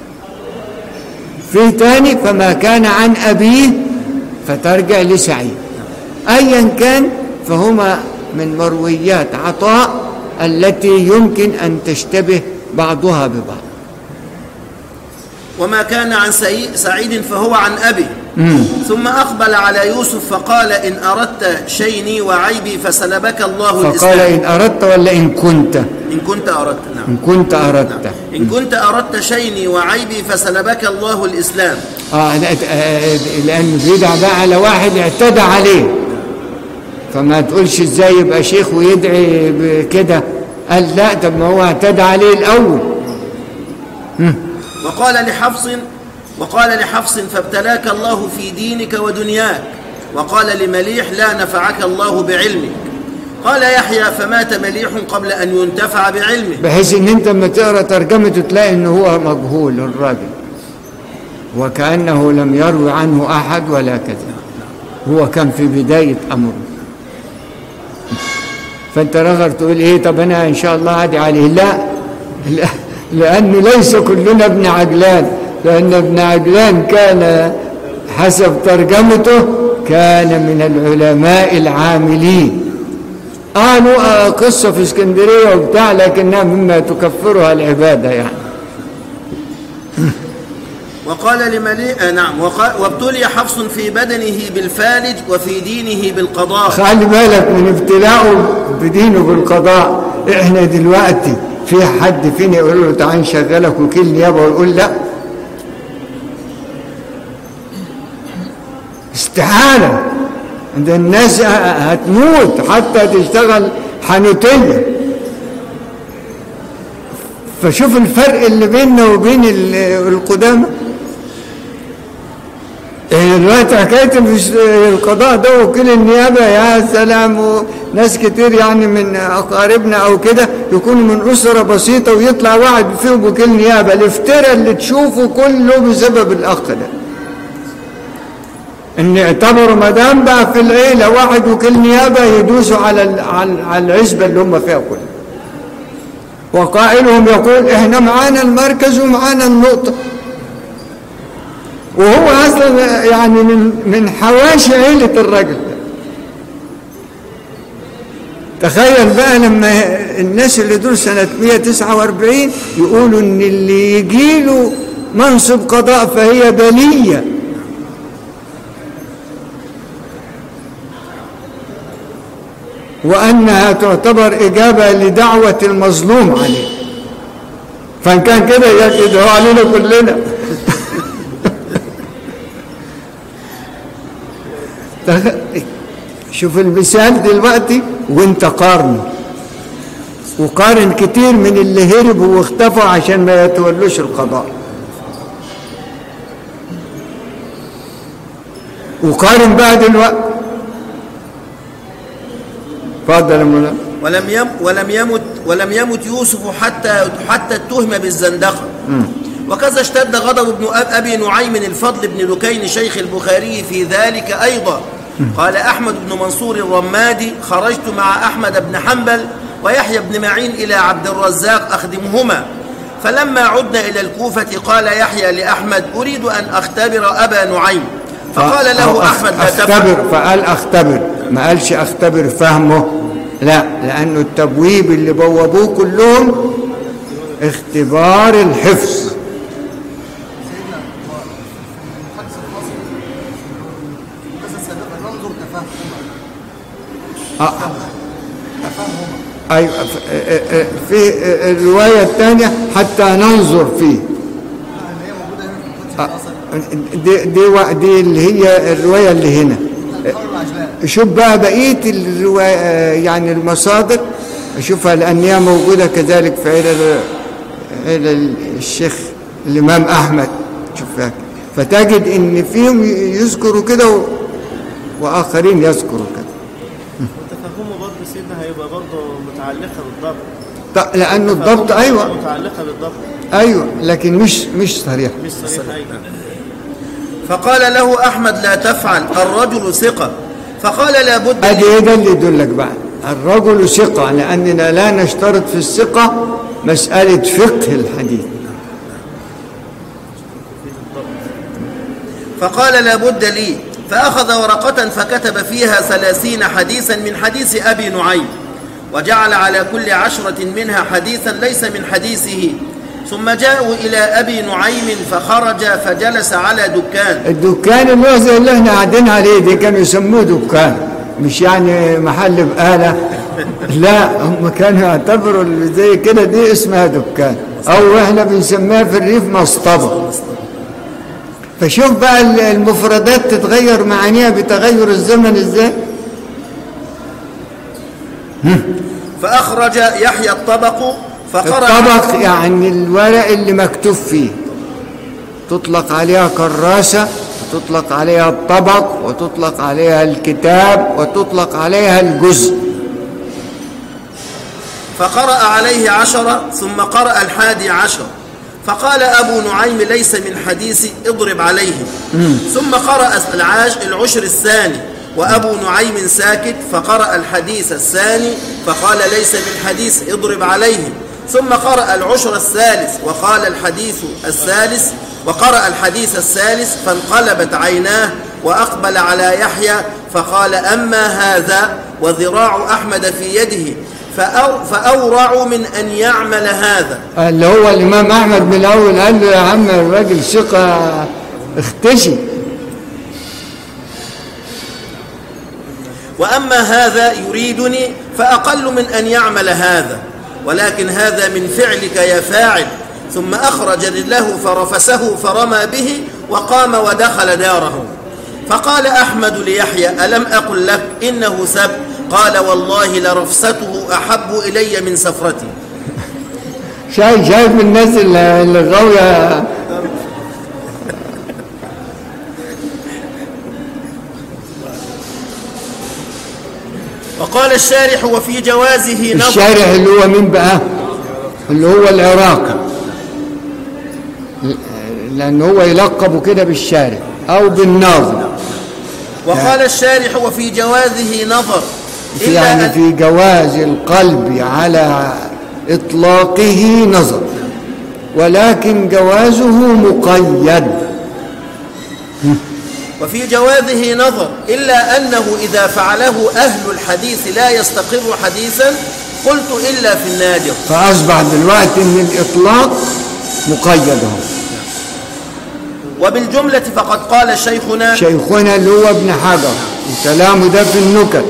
في تاني فما كان عن ابيه فترجع لسعيد ايا كان فهما من مرويات عطاء التي يمكن ان تشتبه بعضها ببعض وما كان عن سعي- سعيد فهو عن أبي ثم أقبل على يوسف فقال إن أردت شيني وعيبي فسلبك الله فقال الإسلام ان اردت ولا ان كنت إن كنت أردت نعم ان كنت اردت إن كنت أردت شيني وعيبي فسلبك الله الإسلام اه لا آه، لان بيدعى بقى على واحد اعتدى عليه فما تقولش ازاي يبقى شيخ ويدعي بكده قال لا طب ما هو اعتدى عليه الاول وقال لحفص وقال لحفص فابتلاك الله في دينك ودنياك وقال لمليح لا نفعك الله بعلمك قال يحيى فمات مليح قبل أن ينتفع بعلمه بحيث ان انت لما تقرا ترجمته تلاقي ان هو مجهول الراجل وكانه لم يروي عنه احد ولا كذا هو كان في بدايه امره فانت رغر تقول ايه طب انا ان شاء الله عادي عليه لا لا لانه ليس كلنا ابن عجلان لان ابن عجلان كان حسب ترجمته كان من العلماء العاملين قالوا آه قصة في اسكندرية وبتاع لكنها مما تكفرها العبادة يعني وقال لمليح آه نعم وقال وابتلي حفص في بدنه بالفالج وفي دينه بالقضاء خلي بالك من ابتلاءه بدينه بالقضاء احنا دلوقتي في حد فينا يقول له تعال نشغلك وكيل نيابة ويقول لا استحالة ده الناس هتموت حتى تشتغل حانوتية فشوف الفرق اللي بيننا وبين ال- القدامى إيه دلوقتي حكايه المش- القضاء ده وكيل النيابه يا سلام ناس كتير يعني من اقاربنا او كده يكونوا من اسره بسيطه ويطلع واحد فيهم وكيل نيابه الافتراء اللي تشوفه كله بسبب الاخ ده ان اعتبروا ما دام بقى في العيله واحد وكيل نيابه يدوسوا على ال- على على العزبه اللي هم فيها كلها وقائلهم يقول احنا معانا المركز ومعانا النقطه وهو اصلا يعني من من حواشي عيله الرجل ده تخيل بقى لما الناس اللي دول سنة 149 يقولوا ان اللي يجي له منصب قضاء فهي بلية وأنها تعتبر إجابة لدعوة المظلوم عليه فإن كان كده يدعو علينا كلنا شوف المثال دلوقتي وانت قارنه وقارن كتير من اللي هربوا واختفوا عشان ما يتولوش القضاء وقارن بقى دلوقتي اتفضل يا مولانا ولم يم ولم يمت ولم يمت يوسف حتى حتى اتهم بالزندقه وكذا اشتد غضب ابن أب ابي نعيم الفضل بن لكين شيخ البخاري في ذلك ايضا قال احمد بن منصور الرمادي خرجت مع احمد بن حنبل ويحيى بن معين الى عبد الرزاق اخدمهما فلما عدنا الى الكوفه قال يحيى لاحمد اريد ان اختبر ابا نعيم فقال أو له أخ- احمد لا تفعل اختبر فقال اختبر ما قالش اختبر فهمه لا لانه التبويب اللي بوبوه كلهم اختبار الحفظ آه. أيوة ف- آه، آه، في آه، الرواية الثانية حتى ننظر فيه آه، دي دي وا- دي اللي هي الرواية اللي هنا شوف بقى بقية الرواية يعني المصادر شوفها لأن هي موجودة كذلك في علل علل الشيخ الإمام أحمد شوف فاكر. فتجد إن فيهم يذكروا كده و- وآخرين يذكروا كده تفهمه برضه سيدنا هيبقى برضه متعلقة بالضبط ط- لأنه الضبط تفهمه أيوة متعلقة بالضبط أيوة لكن مش مش صريح مش صريح أيضا فقال له أحمد لا تفعل الرجل ثقة فقال لابد ادي ايه ده اللي يدلك بقى الرجل ثقة لأننا لا نشترط في الثقة مسألة فقه الحديث فقال لابد لي فأخذ ورقة فكتب فيها ثلاثين حديثا من حديث أبي نعيم وجعل على كل عشرة منها حديثا ليس من حديثه ثم جاءوا إلى أبي نعيم فخرج فجلس على دكان الدكان اللي هو زي اللي احنا قاعدين عليه دي كانوا يسموه دكان مش يعني محل بقالة لا هم كانوا يعتبروا اللي زي كده دي اسمها دكان او احنا بنسميها في الريف مصطبة فشوف بقى المفردات تتغير معانيها بتغير الزمن ازاي فأخرج يحيى الطبق فقرأ الطبق يعني الورق اللي مكتوب فيه تطلق عليها كراسة وتطلق عليها الطبق وتطلق عليها الكتاب وتطلق عليها الجزء فقرأ عليه عشرة ثم قرأ الحادي عشر فقال أبو نعيم ليس من حديث اضرب عليه ثم قرأ العاش العشر الثاني وأبو نعيم ساكت فقرأ الحديث الثاني فقال ليس من حديث اضرب عليه ثم قرأ العشر الثالث وقال الحديث الثالث وقرأ الحديث الثالث فانقلبت عيناه وأقبل على يحيى فقال أما هذا وذراع أحمد في يده فأو فأورع من أن يعمل هذا اللي هو الإمام أحمد من الأول قال له يا عم الراجل ثقة اختشي وأما هذا يريدني فأقل من أن يعمل هذا ولكن هذا من فعلك يا فاعل ثم أخرج رجله فرفسه فرمى به وقام ودخل داره فقال أحمد ليحيى ألم أقل لك إنه سب قال والله لرفسته أحب إلي من سفرتي شايف شايف من الناس اللي اللي غاوية وقال الشارح وفي جوازه نظر الشارح اللي هو مين بقى اللي هو العراقي لأن هو يلقب كده بالشارح أو بالناظر وقال الشارح وفي جوازه نظر إلا يعني أن في جواز القلب على إطلاقه نظر ولكن جوازه مقيد وفي جوازه نظر إلا أنه إذا فعله أهل الحديث لا يستقر حديثا قلت إلا في النادر فأصبح دلوقتي إن الإطلاق مقيد اهو وبالجملة فقد قال شيخنا شيخنا اللي هو ابن حجر وكلامه ده في النكت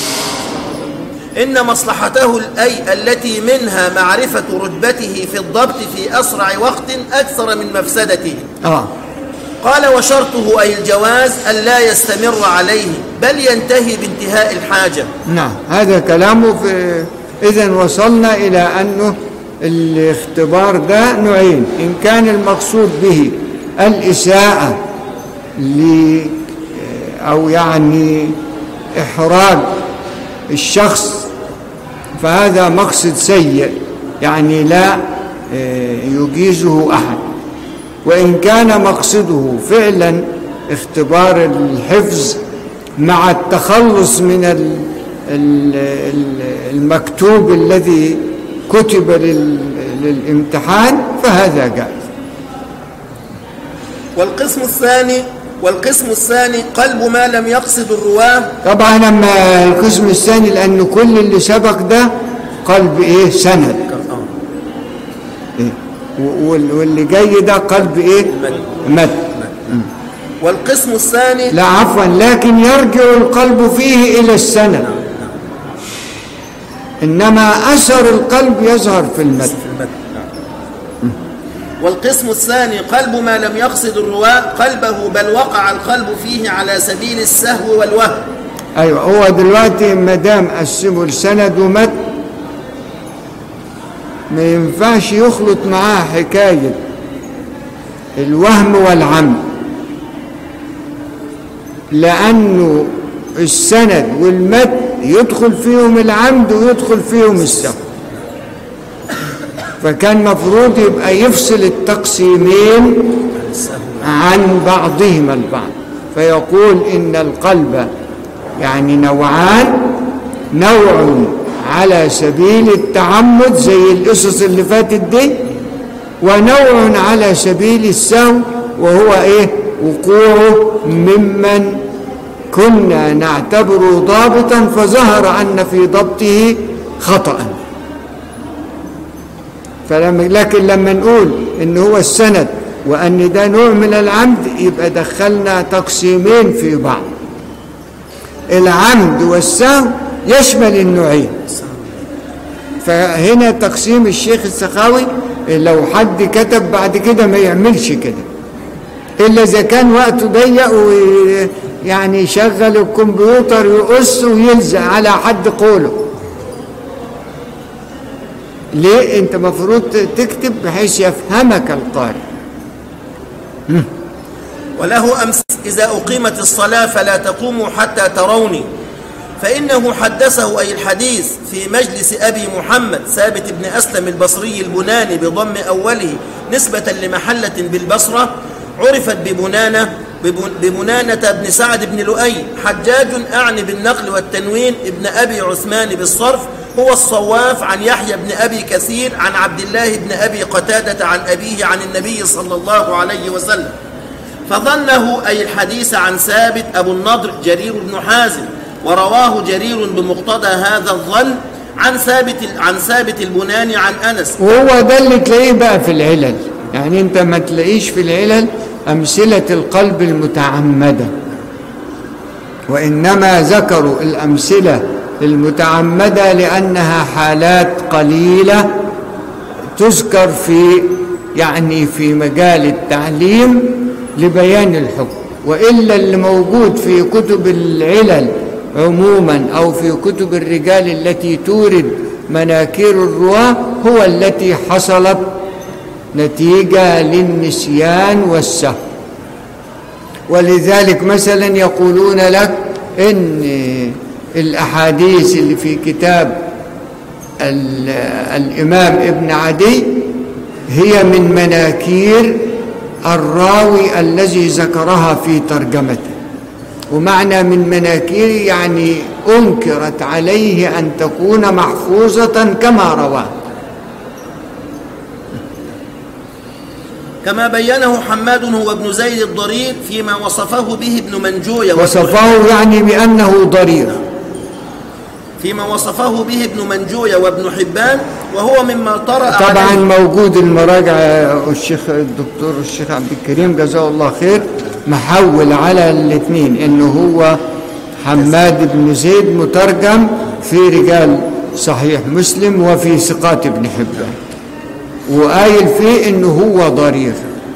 إن مصلحته الأي التي منها معرفة رتبته في الضبط في أسرع وقت أكثر من مفسدته اه قال وشرطه أي الجواز ألا يستمر عليه بل ينتهي بانتهاء الحاجة نعم هذا كلامه في إذا وصلنا إلى أنه الاختبار ده نوعين إن كان المقصود به الإساءة ل أو يعني إحراج الشخص فهذا مقصد سيء يعني لا آه، يجيزه أحد وإن كان مقصده فعلا اختبار الحفظ مع التخلص من ال- ال- ال- المكتوب الذي كتب لل- للامتحان فهذا جائز والقسم الثاني والقسم الثاني قلب ما لم يقصد الرواه طبعا لما القسم الثاني لأن كل اللي سبق ده قلب إيه سند إيه؟ و- وال- واللي جاي ده قلب إيه مد والقسم الثاني لا عفوا لكن يرجع القلب فيه إلى السند إنما أثر القلب يظهر في المد والقسم الثاني قلب ما لم يقصد الرواه قلبه بل وقع القلب فيه على سبيل السهو والوهم أيوة هو دلوقتي ما دام قسموا السند ومد ما ينفعش يخلط معاه حكاية الوهم والعمد لأنه السند والمد يدخل فيهم العمد ويدخل فيهم السهو فكان مفروض يبقى يفصل التقسيمين عن بعضهما البعض فيقول إن القلب يعني نوعان نوع على سبيل التعمد زي القصص اللي فاتت دي ونوع على سبيل السهو وهو ايه وقوعه ممن كنا نعتبره ضابطا فظهر ان في ضبطه خطأ فلما لكن لما نقول ان هو السند وان ده نوع من العمد يبقى دخلنا تقسيمين في بعض العمد والسهو يشمل النوعين فهنا تقسيم الشيخ السخاوي لو حد كتب بعد كده ما يعملش كده الا اذا كان وقته ضيق ويعني يشغل الكمبيوتر يقص ويلزق على حد قوله ليه انت مفروض تكتب بحيث يفهمك القارئ وله أمس إذا أقيمت الصلاة فلا تقوموا حتى تروني فإنه حدثه أي الحديث في مجلس أبي محمد ثابت بن أسلم البصري البناني بضم أوله نسبة لمحلة بالبصرة عرفت ببنانة ببنانة بن سعد بن لؤي حجاج أعني بالنقل والتنوين ابن أبي عثمان بالصرف هو الصواف عن يحيى بن أبي كثير عن عبد الله بن أبي قتادة عن أبيه عن النبي صلى الله عليه وسلم فظنه أي الحديث عن ثابت أبو النضر جرير بن حازم ورواه جرير بمقتضى هذا الظن عن ثابت عن ثابت البناني عن أنس وهو ده اللي تلاقيه بقى في العلل يعني انت ما تلاقيش في العلل أمثلة القلب المتعمدة وإنما ذكروا الأمثلة المتعمدة لأنها حالات قليلة تذكر في يعني في مجال التعليم لبيان الحكم وإلا اللي موجود في كتب العلل عموما أو في كتب الرجال التي تورد مناكير الرواة هو التي حصلت نتيجة للنسيان والسهو ولذلك مثلا يقولون لك إن الأحاديث اللي في كتاب الإمام ابن عدي هي من مناكير الراوي الذي ذكرها في ترجمته ومعنى من مناكير يعني أنكرت عليه أن تكون محفوظة كما رواه كما بينه حماد هو ابن زيد الضرير فيما وصفه به ابن منجوية وصفه يعني بأنه ضرير فيما وصفه به ابن منجوية وابن حبان وهو مما طرأ طبعا عليه موجود المراجع الشيخ الدكتور الشيخ عبد الكريم جزاه الله خير محول على الاثنين انه هو حماد بن زيد مترجم في رجال صحيح مسلم وفي ثقات ابن حبان وقايل فيه انه هو ضرير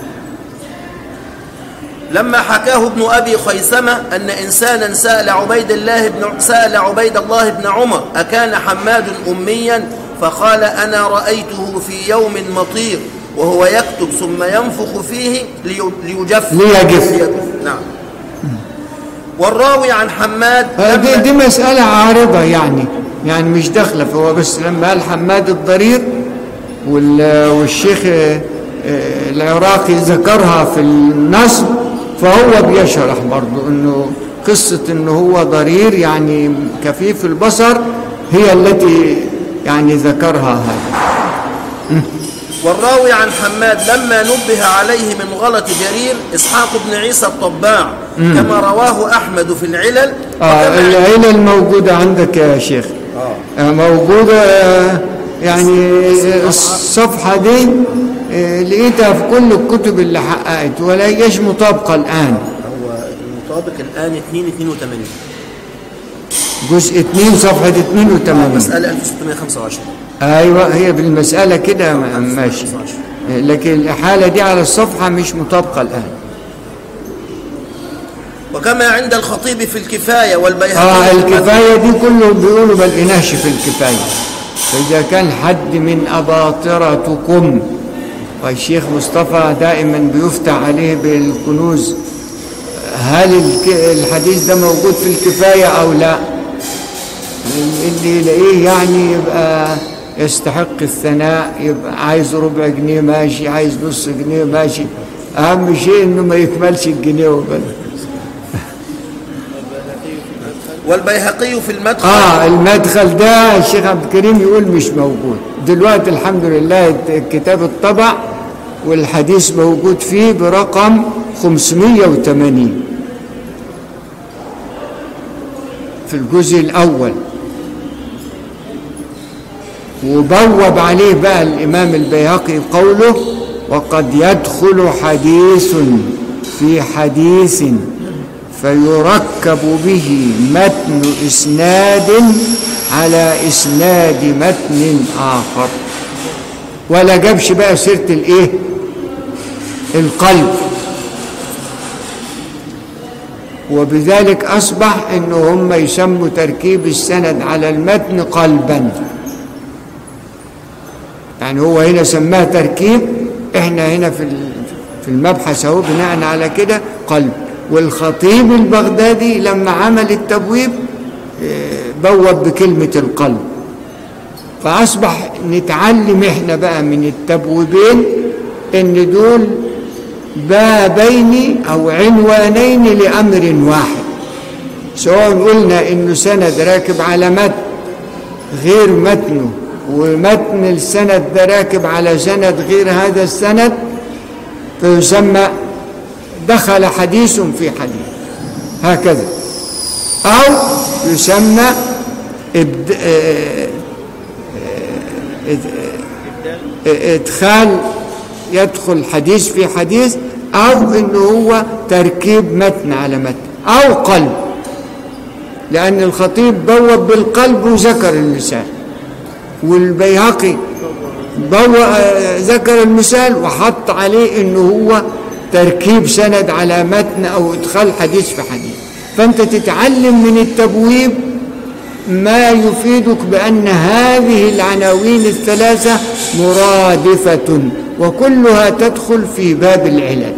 لما حكاه ابن أبي خيثمة أن إنسانا سأل عبيد الله بن سأل عبيد الله بن عمر أكان حماد أميا فقال أنا رأيته في يوم مطير وهو يكتب ثم ينفخ فيه لي- ليجف ليجف. نعم والراوي عن حماد آه، دي, لما- دي مسألة عارضة يعني يعني مش داخلة فهو بس لما قال حماد الضرير وال- والشيخ آه، آه، العراقي ذكرها في النصب فهو بيشرح برضه انه قصة انه هو ضرير يعني كفيف البصر هي التي يعني ذكرها هذا والراوي عن حماد لما نبه عليه من غلط جرير إسحاق بن عيسى الطباع كما رواه أحمد في العلل آه وكما- العلل موجودة عندك يا شيخ آه موجودة آه، يعني آه، الصفحة دي آه، لقيتها في كل الكتب اللي حققت ولا هيش مطابقة الآن هو المطابق الآن 2 82 جزء 2 صفحة 82 مسألة 1625 أيوة هي بالمسألة كده ما- ماشي آه، لكن الحالة دي على الصفحة مش مطابقة الآن وكما عند الخطيب في الكفاية والبيهقي اه في الكفاية دي كله بيقولوا ما لقيناش في الكفاية فإذا كان حد من أباطرتكم والشيخ مصطفى دائما بيفتح عليه بالكنوز هل الك- الحديث ده موجود في الكفاية أو لا اللي يلاقيه يعني يبقى يستحق الثناء يبقى عايز ربع جنيه ماشي عايز نص جنيه ماشي أهم شيء إنه ما يكملش الجنيه وبس والبيهقي في المدخل اه المدخل ده الشيخ عبد الكريم يقول مش موجود دلوقتي الحمد لله الكتاب اتطبع والحديث موجود فيه برقم 580 في الجزء الأول وبوب عليه بقى الإمام البيهقي قوله وقد يدخل حديث في حديث فيركب به متن إسناد على إسناد متن آخر ولا جابش بقى سيرة الإيه القلب وبذلك أصبح إن هم يسموا تركيب السند على المتن قلبا يعني هو هنا سماه تركيب احنا هنا في ال- في المبحث اهو بناء على كده قلب والخطيب البغدادي لما عمل التبويب آه، بوب بكلمة القلب فأصبح نتعلم احنا بقى من التبويبين ان دول بابين او عنوانين لأمر واحد سواء قلنا انه سند راكب على متن غير متنه ومتن السند ده راكب على سند غير هذا السند فيسمى دخل حديث في حديث هكذا أو يسمى إبد... آه، آه، آه، إدخال يدخل حديث في حديث أو إنه هو تركيب متن على متن أو قلب لأن الخطيب بوب بالقلب وذكر اللسان والبيهقي بو آه، ذكر المثال وحط عليه انه هو تركيب سند على متن او ادخال حديث في حديث فانت تتعلم من التبويب ما يفيدك بان هذه العناوين الثلاثه مرادفه وكلها تدخل في باب العلل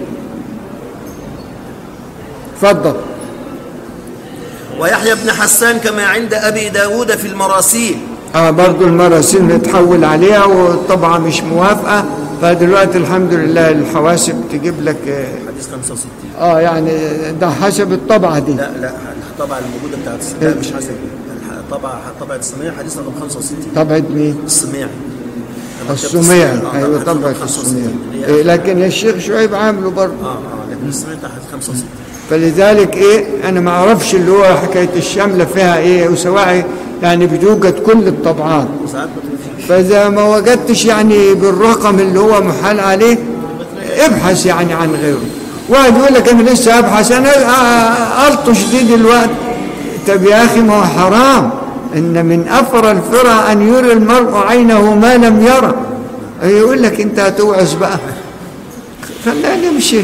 تفضل ويحيى بن حسان كما عند أبي داود في المراسيل اه برضو المراسيل نتحول عليها والطبعة مش موافقة فدلوقتي الحمد لله الحواسب تجيب لك آه، حديث 65 اه يعني ده حسب الطبعة دي لا لا الطبعة الموجودة بتاعت الس- لا مش حسب الح- الطبعة طبعة السميع حديث رقم 65 طبعة مين؟ السميع لما كتبت السميع آه، ايوه طبعة طبعة 65. السميع هي- إيه لكن الشيخ شعيب عامله برضه اه اه لكن السميع تحت 65 فلذلك ايه انا ما اعرفش اللي هو حكايه الشامله فيها ايه وسواء يعني بتوجد كل الطبعات وساعات بتوفي فاذا ما وجدتش يعني بالرقم اللي هو محال عليه ابحث يعني عن غيره واحد يقول لك انا لسه ابحث انا أ- الطش دي دلوقتي طب يا اخي ما هو حرام ان من افر الفرى ان يري المرء عينه ما لم يرى يقول لك انت هتوعظ بقى خلينا نمشي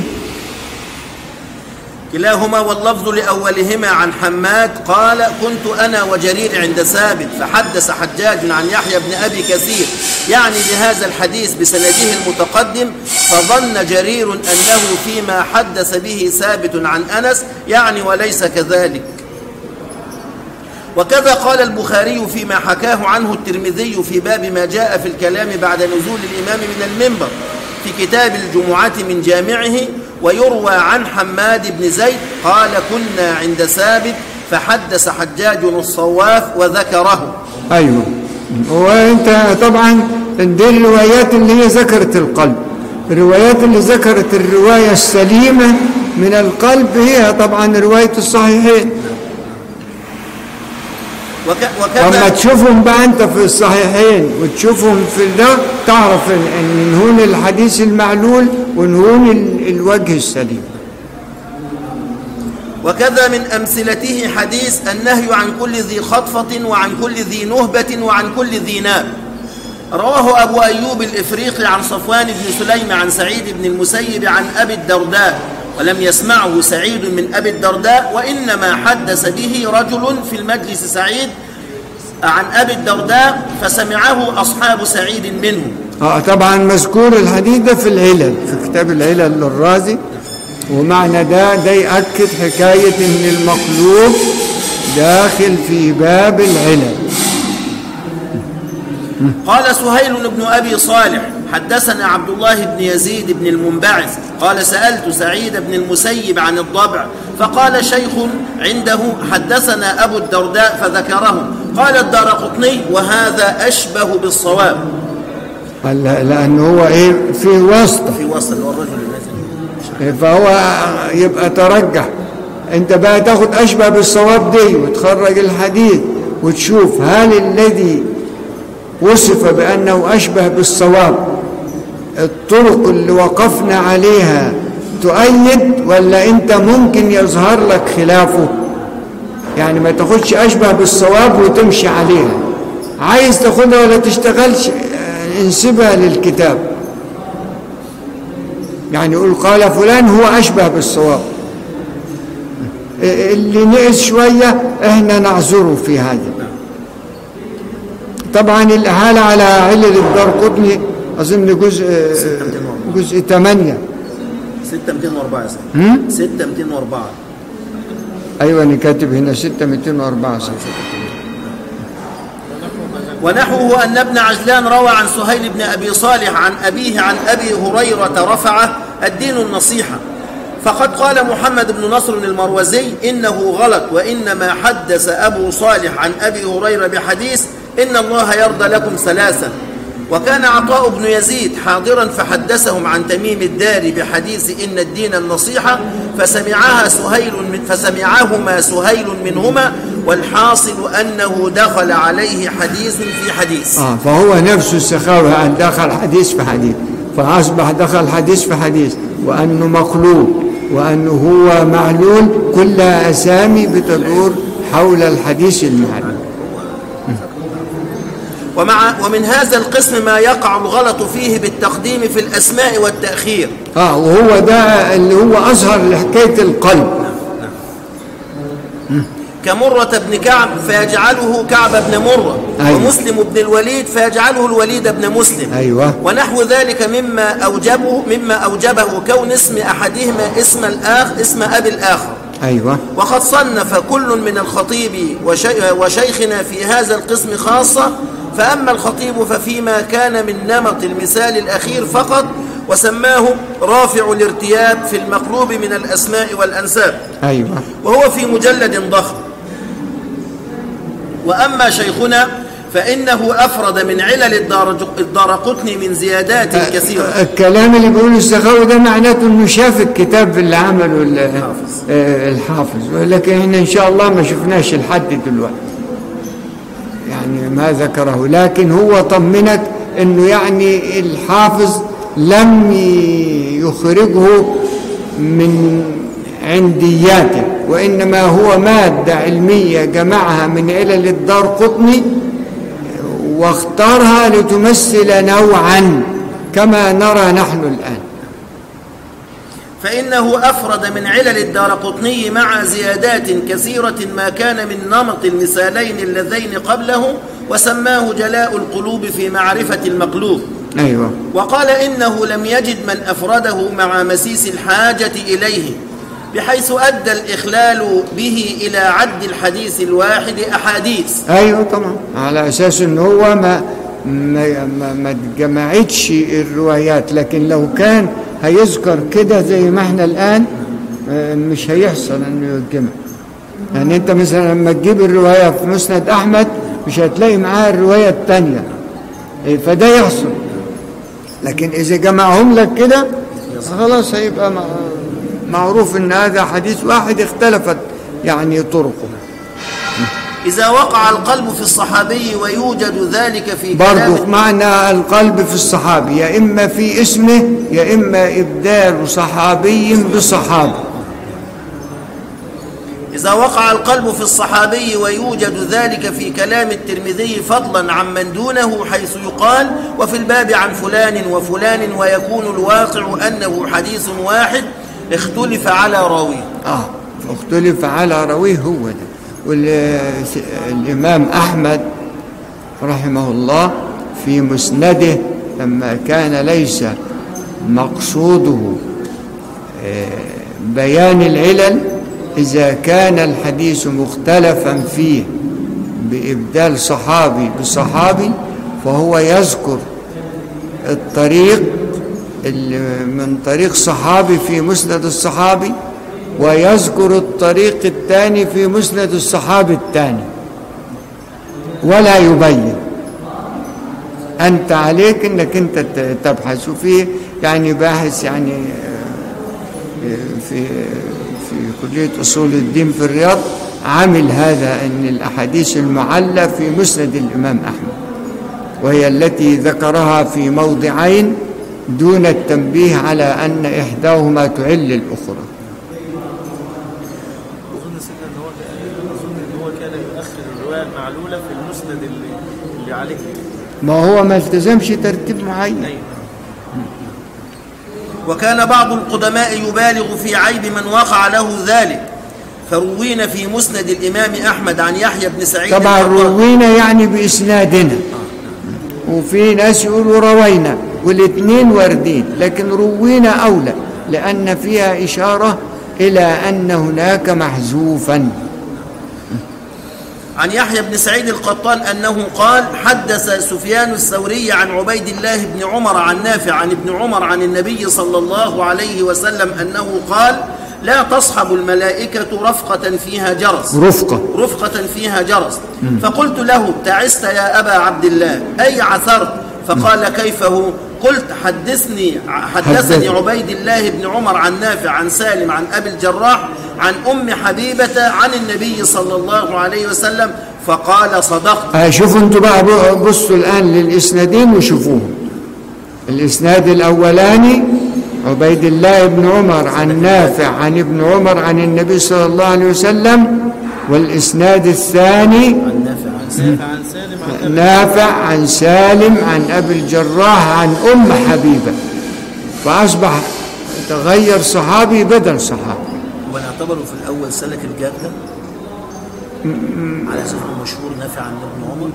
كلاهما واللفظ لأولهما عن حماد قال كنت أنا وجرير عند ثابت فحدث حجاج عن يحيى بن أبي كثير يعني بهذا الحديث بسنده المتقدم فظن جرير أنه فيما حدث به ثابت عن أنس يعني وليس كذلك وكذا قال البخاري فيما حكاه عنه الترمذي في باب ما جاء في الكلام بعد نزول الإمام من المنبر في كتاب الجمعة من جامعه ويروى عن حماد بن زيد قال كنا عند ثابت فحدث حجاج الصواف وذكره ايوه وانت طبعا دي الروايات اللي هي ذكرت القلب الروايات اللي ذكرت الروايه السليمه من القلب هي طبعا روايه الصحيحين وك لما وكذا تشوفهم بقى انت في الصحيحين وتشوفهم في ده تعرف ان إن نهون الحديث المعلول ونهون ال- الوجه السليم وكذا من أمثلته حديث النهي عن كل ذي خطفة وعن كل ذي نهبة وعن كل ذي ناب رواه أبو أيوب الإفريقي عن صفوان بن سليم عن سعيد بن المسيب عن أبي الدرداء ولم يسمعه سعيد من أبي الدرداء وإنما حدث به رجل في المجلس سعيد عن أبي الدرداء فسمعه أصحاب سعيد منه اه طبعا مذكور الحديث ده في العلل في كتاب العلل للرازي ومعنى ده ده يأكد حكاية ان المقلوب داخل في باب العلل قال سهيل بن أبي صالح حدثنا عبد الله بن يزيد بن المنبعث قال سألت سعيد بن المسيب عن الضبع فقال شيخ عنده حدثنا أبو الدرداء فذكره قال الدار قطني وهذا أشبه بالصواب قال لا- لأنه هو ايه في واسطة في وصل اللي هو الرجل الذي فهو يبقى ترجح انت بقى تاخد اشبه بالصواب دي وتخرج الحديث وتشوف هل الذي وصف بانه اشبه بالصواب الطرق اللي وقفنا عليها تؤيد ولا انت ممكن يظهر لك خلافه يعني ما تاخدش اشبه بالصواب وتمشي عليها عايز تاخدها ولا تشتغلش اه، انسبها للكتاب يعني يقول قال فلان هو أشبه بالصواب اللي نقص شوية احنا نعذره في هذا طبعا الإحالة على علل الدار قطني أظن جزء جزء 8 6204 يا سيدي 6204 أيوة أنا كاتب هنا 6204 صح ونحوه أن ابن عجلان روى عن سهيل بن أبي صالح عن أبيه عن أبي هريرة رفعه الدين النصيحة فقد قال محمد بن نصر المروزي إنه غلط وإنما حدث أبو صالح عن أبي هريرة بحديث إن الله يرضى لكم ثلاثا وكان عطاء بن يزيد حاضرا فحدثهم عن تميم الدار بحديث إن الدين النصيحة فسمعها سهيل من فسمعهما سهيل منهما والحاصل أنه دخل عليه حديث في حديث آه فهو نفسه السخاوي أن دخل حديث في حديث فأصبح دخل حديث في حديث وأنه مقلوب وأنه هو معلول كلها أسامي بتدور حول الحديث المعلول ومع ومن هذا القسم ما يقع الغلط فيه بالتقديم في الأسماء والتأخير اه وهو ده اللي هو اظهر لحكايه القلب كمرة بن كعب فيجعله كعب بن مرة أيوة. ومسلم بن الوليد فيجعله الوليد بن مسلم ايوه ونحو ذلك مما أوجبه مما أوجبه كون اسم أحدهما اسم الآخ اسم أبي الآخر ايوه وقد صنف كل من الخطيب وشي وشيخنا في هذا القسم خاصة فأما الخطيب ففيما كان من نمط المثال الأخير فقط وسماه رافع الارتياب في المقلوب من الأسماء والأنساب ايوه وهو في مجلد ضخم وأما شيخنا فإنه أفرد من علل الدار- الدارقطني من زيادات كثيرة الكلام اللي بيقوله السخاوي ده معناته انه شاف الكتاب اللي عمله ال- الحافظ. آه، الحافظ ولكن احنا ان شاء الله ما شفناش لحد دلوقتي يعني ما ذكره لكن هو طمنك انه يعني الحافظ لم ي- يخرجه من عندياته وانما هو ماده علميه جمعها من علل الدار قطني واختارها لتمثل نوعا كما نرى نحن الآن فإنه أفرد من علل الدارقطني مع زيادات كثيرة ما كان من نمط المثالين اللذين قبله وسماه جلاء القلوب في معرفة المقلوب أيوة وقال إنه لم يجد من أفرده مع مسيس الحاجة إليه بحيث أدى الإخلال به إلى عد الحديث الواحد أحاديث أيوة طبعا على أساس أنه هو ما ما ما, ما اتجمعتش الروايات لكن لو كان هيذكر كده زي ما احنا الآن آه، مش هيحصل انه يتجمع يعني انت مثلا لما تجيب الرواية في مسند أحمد مش هتلاقي معاها الرواية التانية إيه، فده يحصل لكن إذا جمعهم لك كده خلاص هيبقى مع- معروف ان هذا حديث واحد اختلفت يعني طرقه إذا وقع القلب في الصحابي ويوجد ذلك في برضو كلام معنى القلب في الصحابي يا إما في اسمه يا إما إبدال صحابي بصحابي إذا وقع القلب في الصحابي ويوجد ذلك في كلام الترمذي فضلا عمن دونه حيث يقال وفي الباب عن فلان وفلان ويكون الواقع أنه حديث واحد اختلف على راويه آه اختلف على رويه هو ده والإمام أحمد رحمه الله في مسنده لما كان ليس مقصوده آه، بيان العلل إذا كان الحديث مختلفا فيه بإبدال صحابي بصحابي فهو يذكر الطريق اللي من طريق صحابي في مسند الصحابي ويذكر الطريق الثاني في مسند الصحابي الثاني ولا يبين أنت عليك أنك أنت ت- تبحث وفيه يعني باحث يعني آه، في في كلية أصول الدين في الرياض عمل هذا أن الأحاديث المعلة في مسند الإمام أحمد وهي التي ذكرها في موضعين دون التنبيه على أن إحداهما تعل الأخرى اظن سيدنا ان هو كان اظن ان هو كان يؤخر الروايه المعلوله في المسند اللي اللي عليه ما هو ما التزمش ترتيب معين ايوه وكان بعض القدماء يبالغ في عيب من وقع له ذلك فروينا في مسند الإمام أحمد عن يحيى بن سعيد طبعا القطان. روينا يعني بإسنادنا وفي ناس يقولوا روينا والاثنين واردين لكن روينا أولى لأن فيها إشارة إلى أن هناك محذوفا عن يحيى بن سعيد القطان أنه قال حدث سفيان الثوري عن عبيد الله بن عمر عن نافع عن ابن عمر عن النبي صلى الله عليه وسلم أنه قال لا تصحب الملائكة رفقة فيها جرس رفقة رفقة فيها جرس فقلت له تعست يا أبا عبد الله أي عثرت فقال كيف هو قلت حدثني حدثني حدث. عبيد الله بن عمر عن نافع عن سالم عن أبي الجراح عن أم حبيبة عن النبي صلى الله عليه وسلم فقال صدقت آه، شوفوا انتوا بقى ب- بصوا الآن للإسنادين وشوفوهم الإسناد الأولاني عبيد الله بن عمر عن نافع عن ابن عمر عن النبي صلى الله عليه وسلم والإسناد الثاني عن نافع عن سالم عن سالم عن أبي نافع عن سالم عن أبي الجراح عن أم حبيبة فأصبح تغير صحابي بدل صحابي ونعتبره في الأول سلك الجادة على أساس إنه مشهور نافع عن ابن عمر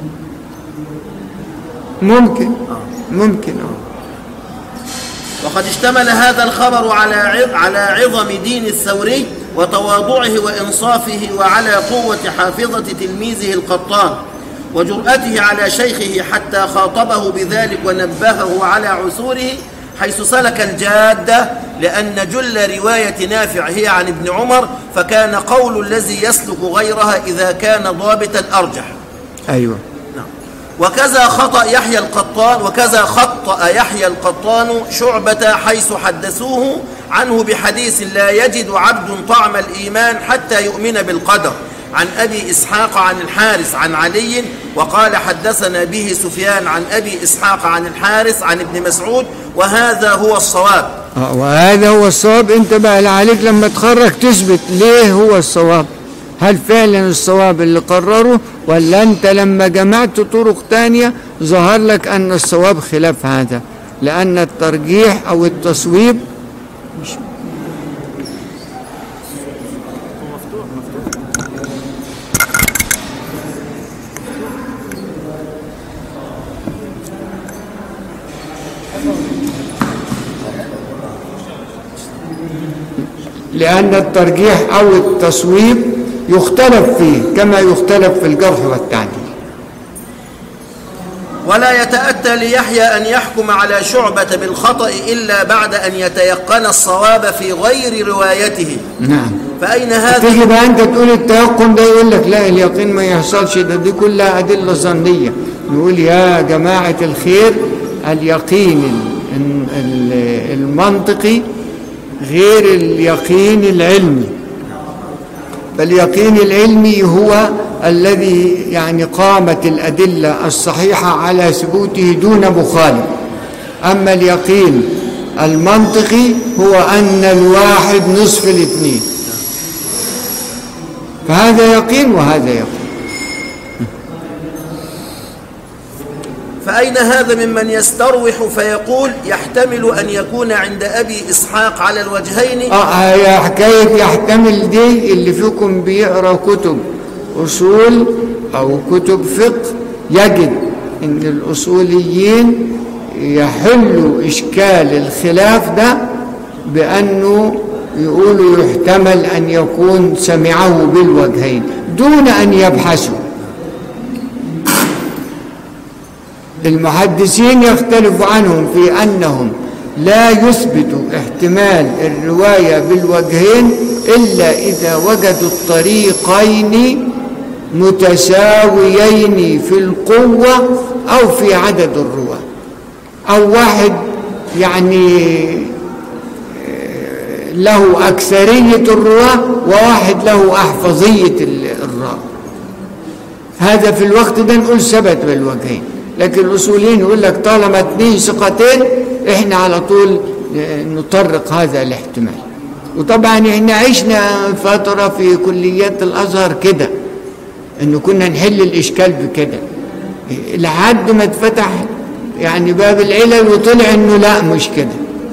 ممكن ممكن اه وقد اشتمل هذا الخبر على عظ- على عظم دين الثوري وتواضعه وإنصافه وعلى قوة حافظة تلميذه القطان وجرأته على شيخه حتى خاطبه بذلك ونبهه على عثوره حيث سلك الجادة لأن جل رواية نافع هي عن ابن عمر فكان قول الذي يسلك غيرها إذا كان ضابطا أرجح أيوه نعم. وكذا خطأ يحيى القطان وكذا خطأ يحيى القطان شعبة حيث حدثوه عنه بحديث لا يجد عبد طعم الإيمان حتى يؤمن بالقدر عن أبي إسحاق عن الحارث عن علي وقال حدثنا به سفيان عن أبي إسحاق عن الحارث عن ابن مسعود وهذا هو الصواب آه، وهذا هو الصواب انت بقى اللي عليك لما تخرج تثبت ليه هو الصواب هل فعلا الصواب اللي قرره ولا انت لما جمعت طرق تانية ظهر لك ان الصواب خلاف هذا لان الترجيح او التصويب مفتوح مفتوح لان الترجيح او التصويب يختلف فيه كما يختلف في الجرح والتعديل ولا يتأتى ليحيى أن يحكم على شعبة بالخطأ إلا بعد أن يتيقن الصواب في غير روايته نعم فأين هذا تيجي بقى انت تقول التيقن ده يقول لك لا اليقين ما يحصلش ده دي كلها ادله ظنيه نقول يا جماعه الخير اليقين ال- ال- المنطقي غير اليقين العلمي فاليقين العلمي هو الذي يعني قامت الادله الصحيحه على ثبوته دون مخالف اما اليقين المنطقي هو ان الواحد نصف الاثنين فهذا يقين وهذا يقين فأين هذا ممن يستروح فيقول يحتمل أن يكون عند أبي إسحاق على الوجهين اه هي حكايه يحتمل دي اللي فيكم بيقرا كتب اصول او كتب فقه يجد ان الاصوليين يحلوا إشكال الخلاف ده بأنه يقولوا يحتمل أن يكون سمعه بالوجهين دون أن يبحثوا المحدثين يختلف عنهم في أنهم لا يثبت احتمال الرواية بالوجهين إلا إذا وجدوا الطريقين متساويين في القوة أو في عدد الرواة أو واحد يعني له أكثرية الرواة وواحد له أحفظية الراء هذا في الوقت ده نقول ثبت بالوجهين لكن الأصوليين يقول لك طالما اثنين ثقتين احنا على طول نطرق هذا الاحتمال وطبعا احنا عشنا فترة في كليات الأزهر كده انه كنا نحل الإشكال بكده لحد ما اتفتح يعني باب العلل وطلع انه لا مش كده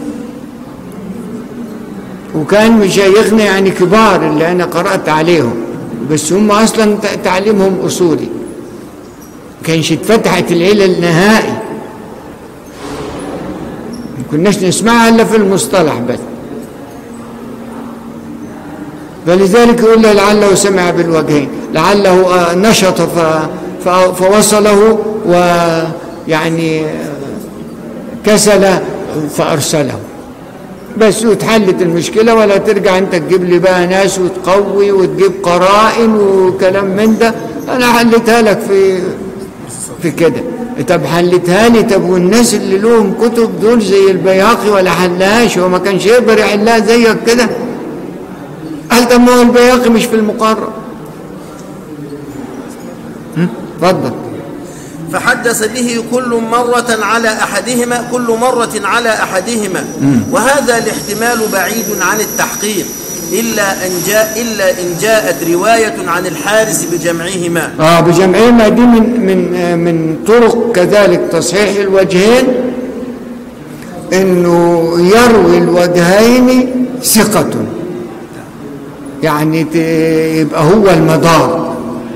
وكان مشايخنا يعني كبار اللي انا قرأت عليهم بس هم اصلا تعليمهم اصولي كانش اتفتحت العلل نهائي ما كناش نسمعها الا في المصطلح بس فلذلك يقول له لعله سمع بالوجهين لعله نشط فوصله ويعني كسل فأرسله بس وتحلت المشكلة ولا ترجع انت تجيب لي بقى ناس وتقوي وتجيب قرائن وكلام من ده انا حلتها لك في في كده طب حلتها لي طب والناس اللي لهم كتب دول زي البياقي ولا حلهاش هو ما كانش يقدر يحلها زيك كده قال طب ما هو البياقي مش في المقرر اتفضل فحدث به كل مرة على أحدهما كل مرة على أحدهما وهذا الاحتمال بعيد عن التحقيق إلا أن جاء إلا إن جاءت رواية عن الحارس بجمعهما اه بجمعهما دي من من آه من طرق كذلك تصحيح الوجهين انه يروي الوجهين ثقة يعني يبقى هو المدار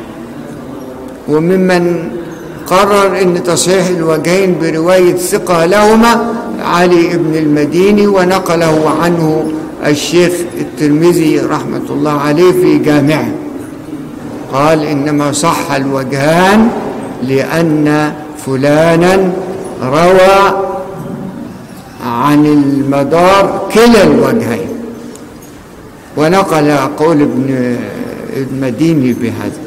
وممن قرر ان تصحيح الوجهين برواية ثقة لهما علي بن المديني ونقله عنه الشيخ الترمذي رحمة الله عليه في جامعه قال إنما صح الوجهان لأن فلانا روى عن المدار كلا الوجهين ونقل قول ابن المديني بهذا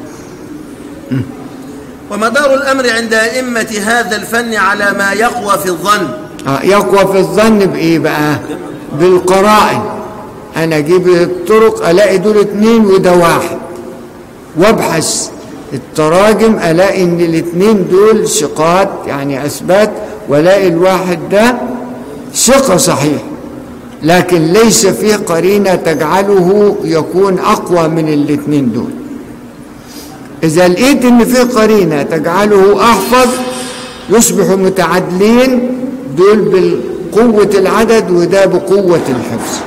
ومدار الأمر عند أئمة هذا الفن على ما يقوى في الظن آه يقوى في الظن بإيه بقى بالقرائن أنا أجيب الطرق ألاقي دول اتنين وده واحد وابحث التراجم ألاقي إن الاتنين دول ثقات يعني أثبات وألاقي الواحد ده ثقة صحيح لكن ليس فيه قرينة تجعله يكون أقوى من الاتنين دول إذا لقيت إن فيه قرينة تجعله أحفظ يصبحوا متعادلين دول بقوة العدد وده بقوة الحفظ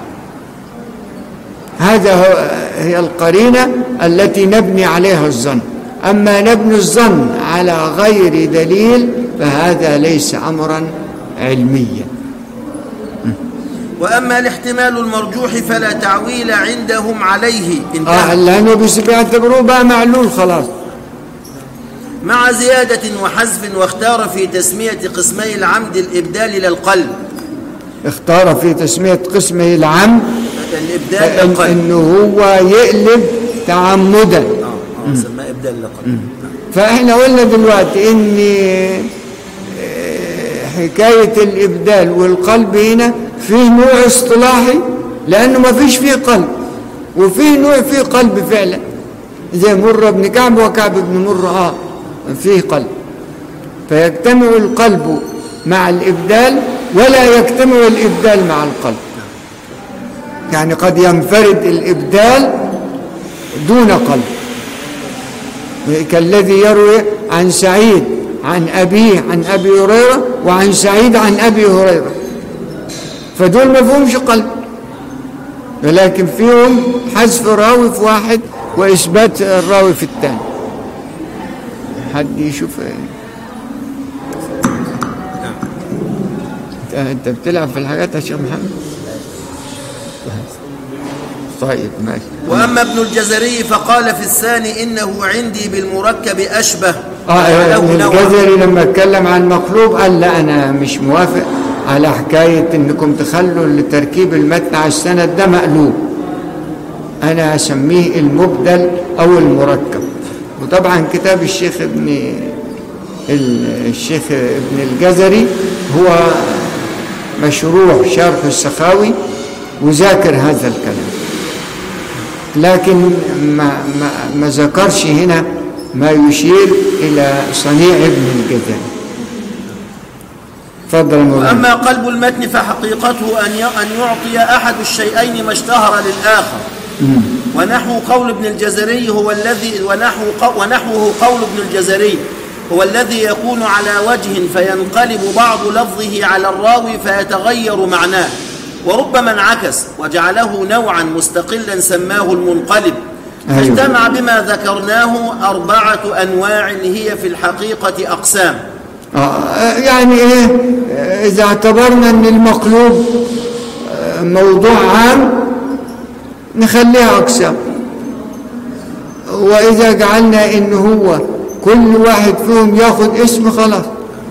هذا هو هي القرينة التي نبني عليها الظن أما نبني الظن على غير دليل فهذا ليس أمرا علميا وأما الاحتمال المرجوح فلا تعويل عندهم عليه آه انتهى لأنه بس بيعتبروه بقى معلول خلاص مع زيادة وحذف واختار في تسمية قسمي العمد الإبدال إلى القلب اختار في تسمية قسمه العم الإبدال إن للقلب إنه هو يقلب تعمدا آه آه سماه إبدال للقلب فاحنا قلنا دلوقتي ان آه، حكاية الإبدال والقلب هنا فيه نوع اصطلاحي لأنه ما فيش فيه قلب وفيه نوع فيه قلب فعلا زي مرة بن كعب وكعب بن مرة آه فيه قلب فيجتمع القلب مع الإبدال ولا يجتمع الإبدال مع القلب يعني قد ينفرد الإبدال دون قلب كالذي يروي عن سعيد عن أبيه عن أبي هريرة وعن سعيد عن أبي هريرة فدول ما فيهمش قلب ولكن فيهم حذف راوي في واحد وإثبات الراوي في الثاني حد يشوف انت بتلعب في الحاجات يا شيخ محمد طيب ماشي وأما ابن الجزري فقال في الثاني إنه عندي بالمركب أشبه اه له ابن نوع. الجزري لما اتكلم عن مقلوب قال لا انا مش موافق على حكايه انكم تخلوا لتركيب المتن على السند ده مقلوب انا اسميه المبدل او المركب وطبعا كتاب الشيخ ابن ال- الشيخ ابن الجزري هو مشروع شرح السخاوي وذاكر هذا الكلام لكن ما, ما, ما ذكرش هنا ما يشير إلى صنيع ابن الجزري تفضل يا مولانا وأما قلب المتن فحقيقته أن ي- أن يعطي أحد الشيئين ما اشتهر للآخر ونحو قول ابن الجزري هو الذي ونحو ق- ونحوه قول ابن الجزري هو الذي يكون على وجه فينقلب بعض لفظه على الراوي فيتغير معناه وربما انعكس وجعله نوعا مستقلا سماه المنقلب أيوة. فاجتمع بما ذكرناه أربعة أنواع هي في الحقيقة أقسام آه يعني ايه آه، اذا اعتبرنا ان المقلوب آه، موضوع عام نخليها اقسام واذا جعلنا ان هو كل واحد فيهم ياخد اسم خلاص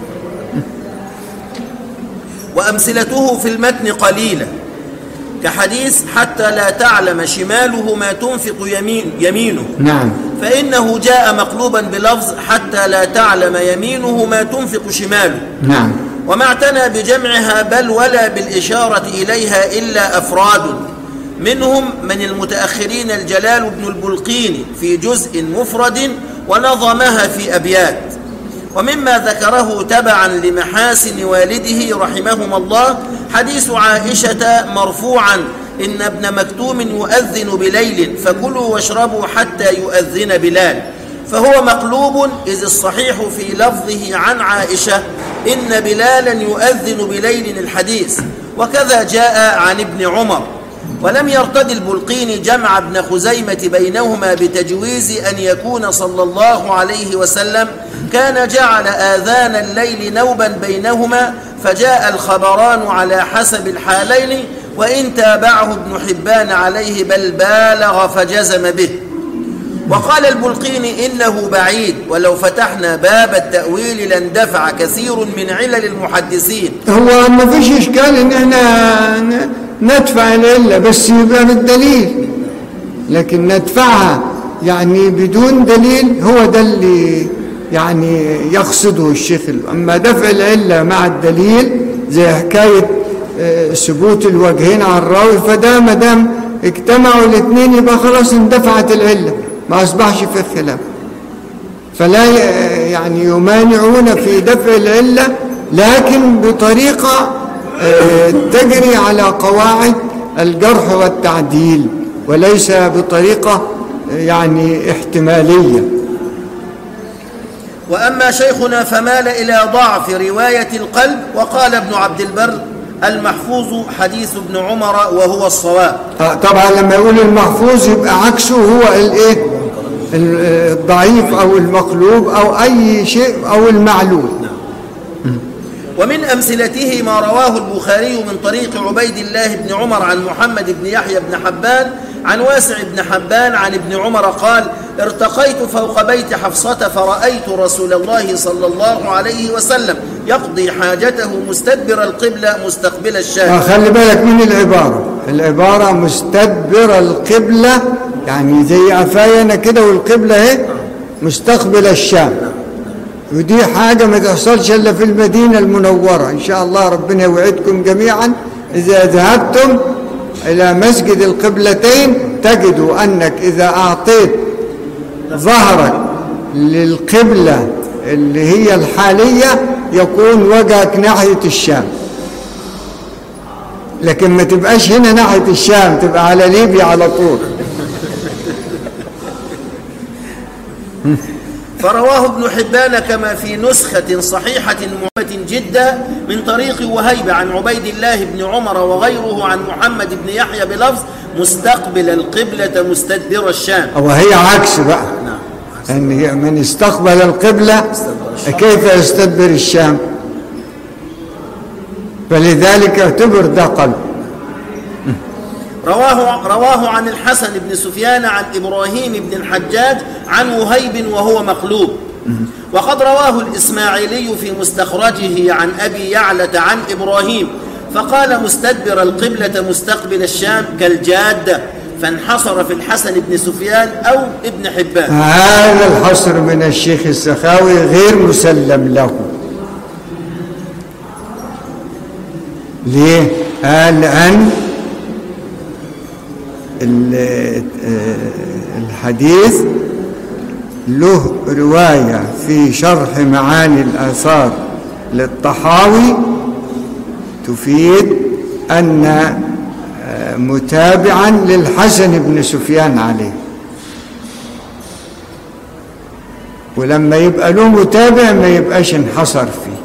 وأمثلته في المتن قليلة كحديث حتى لا تعلم شماله ما تنفق يمين يمينه نعم فإنه جاء مقلوبا بلفظ حتى لا تعلم يمينه ما تنفق شماله نعم وما اعتنى بجمعها بل ولا بالإشارة إليها إلا أفراد منهم من المتأخرين الجلال بن البلقيني في جزء مفرد ونظمها في أبيات ومما ذكره تبعا لمحاسن والده رحمهما الله حديث عائشة مرفوعا إن ابن مكتوم يؤذن بليل فكلوا واشربوا حتى يؤذن بلال فهو مقلوب إذ الصحيح في لفظه عن عائشة إن بلالا يؤذن بليل الحديث وكذا جاء عن ابن عمر ولم يرتد البلقين جمع ابن خزيمة بينهما بتجويز أن يكون صلى الله عليه وسلم كان جعل آذان الليل نوبا بينهما فجاء الخبران على حسب الحالين وإن تابعه ابن حبان عليه بل بالغ فجزم به وقال البلقين إنه بعيد ولو فتحنا باب التأويل لاندفع كثير من علل المحدثين هو ما فيش اشكال ان احنا ن- ندفع العله بس يبقى بالدليل لكن ندفعها يعني بدون دليل هو ده اللي يعني يقصده الشيخ اما دفع العله مع الدليل زي حكايه آه، ثبوت الوجهين على الراوي فده ما دام اجتمعوا الاثنين يبقى خلاص اندفعت العله ما اصبحش فيه خلاف فلا ي- يعني يمانعون في دفع العلة لكن بطريقة آه، تجري على قواعد الجرح والتعديل وليس بطريقة آه، يعني احتمالية وأما شيخنا فمال إلى ضعف رواية القلب وقال ابن عبد البر المحفوظ حديث ابن عمر وهو الصواب آه، طبعا لما يقول المحفوظ يبقى عكسه هو الايه ال- الضعيف او المقلوب او اي شيء او المعلول ومن أمثلته ما رواه البخاري من طريق عبيد الله بن عمر عن محمد بن يحيى بن حبان عن واسع بن حبان عن ابن عمر قال ارتقيت فوق بيت حفصة فرأيت رسول الله صلى الله عليه وسلم يقضي حاجته مستدبر القبلة مستقبل آه، الشام خلي بالك من العبارة العبارة مستدبر القبلة يعني زي عفاينا كده والقبلة اهي مستقبل الشام ودي حاجة ما تحصلش إلا في المدينة المنورة إن شاء الله ربنا يوعدكم جميعا إذا ذهبتم إلى مسجد القبلتين تجدوا أنك إذا أعطيت ظهرك للقبلة اللي هي الحالية يكون وجهك ناحية الشام لكن ما تبقاش هنا ناحية الشام تبقى على ليبيا على طول فرواه ابن حبان كما في نسخة صحيحة مهمة جدا من طريق وهيب عن عبيد الله بن عمر وغيره عن محمد بن يحيى بلفظ مستقبل القبلة مستدبر الشام أو هي عكس بقى نعم أن هي من استقبل القبلة كيف يستدبر الشام فلذلك اعتبر ده قلب رواه رواه عن الحسن بن سفيان عن ابراهيم بن الحجاج عن وهيب وهو مقلوب وقد رواه الاسماعيلي في مستخرجه عن ابي يعلة عن ابراهيم فقال مستدبر القبلة مستقبل الشام كالجادة فانحصر في الحسن بن سفيان او ابن حبان هذا الحصر من الشيخ السخاوي غير مسلم له ليه؟ قال أن ال- الحديث له رواية في شرح معاني الآثار للطحاوي تفيد أن متابعا للحسن بن سفيان عليه ولما يبقى له متابع ما يبقاش انحصر فيه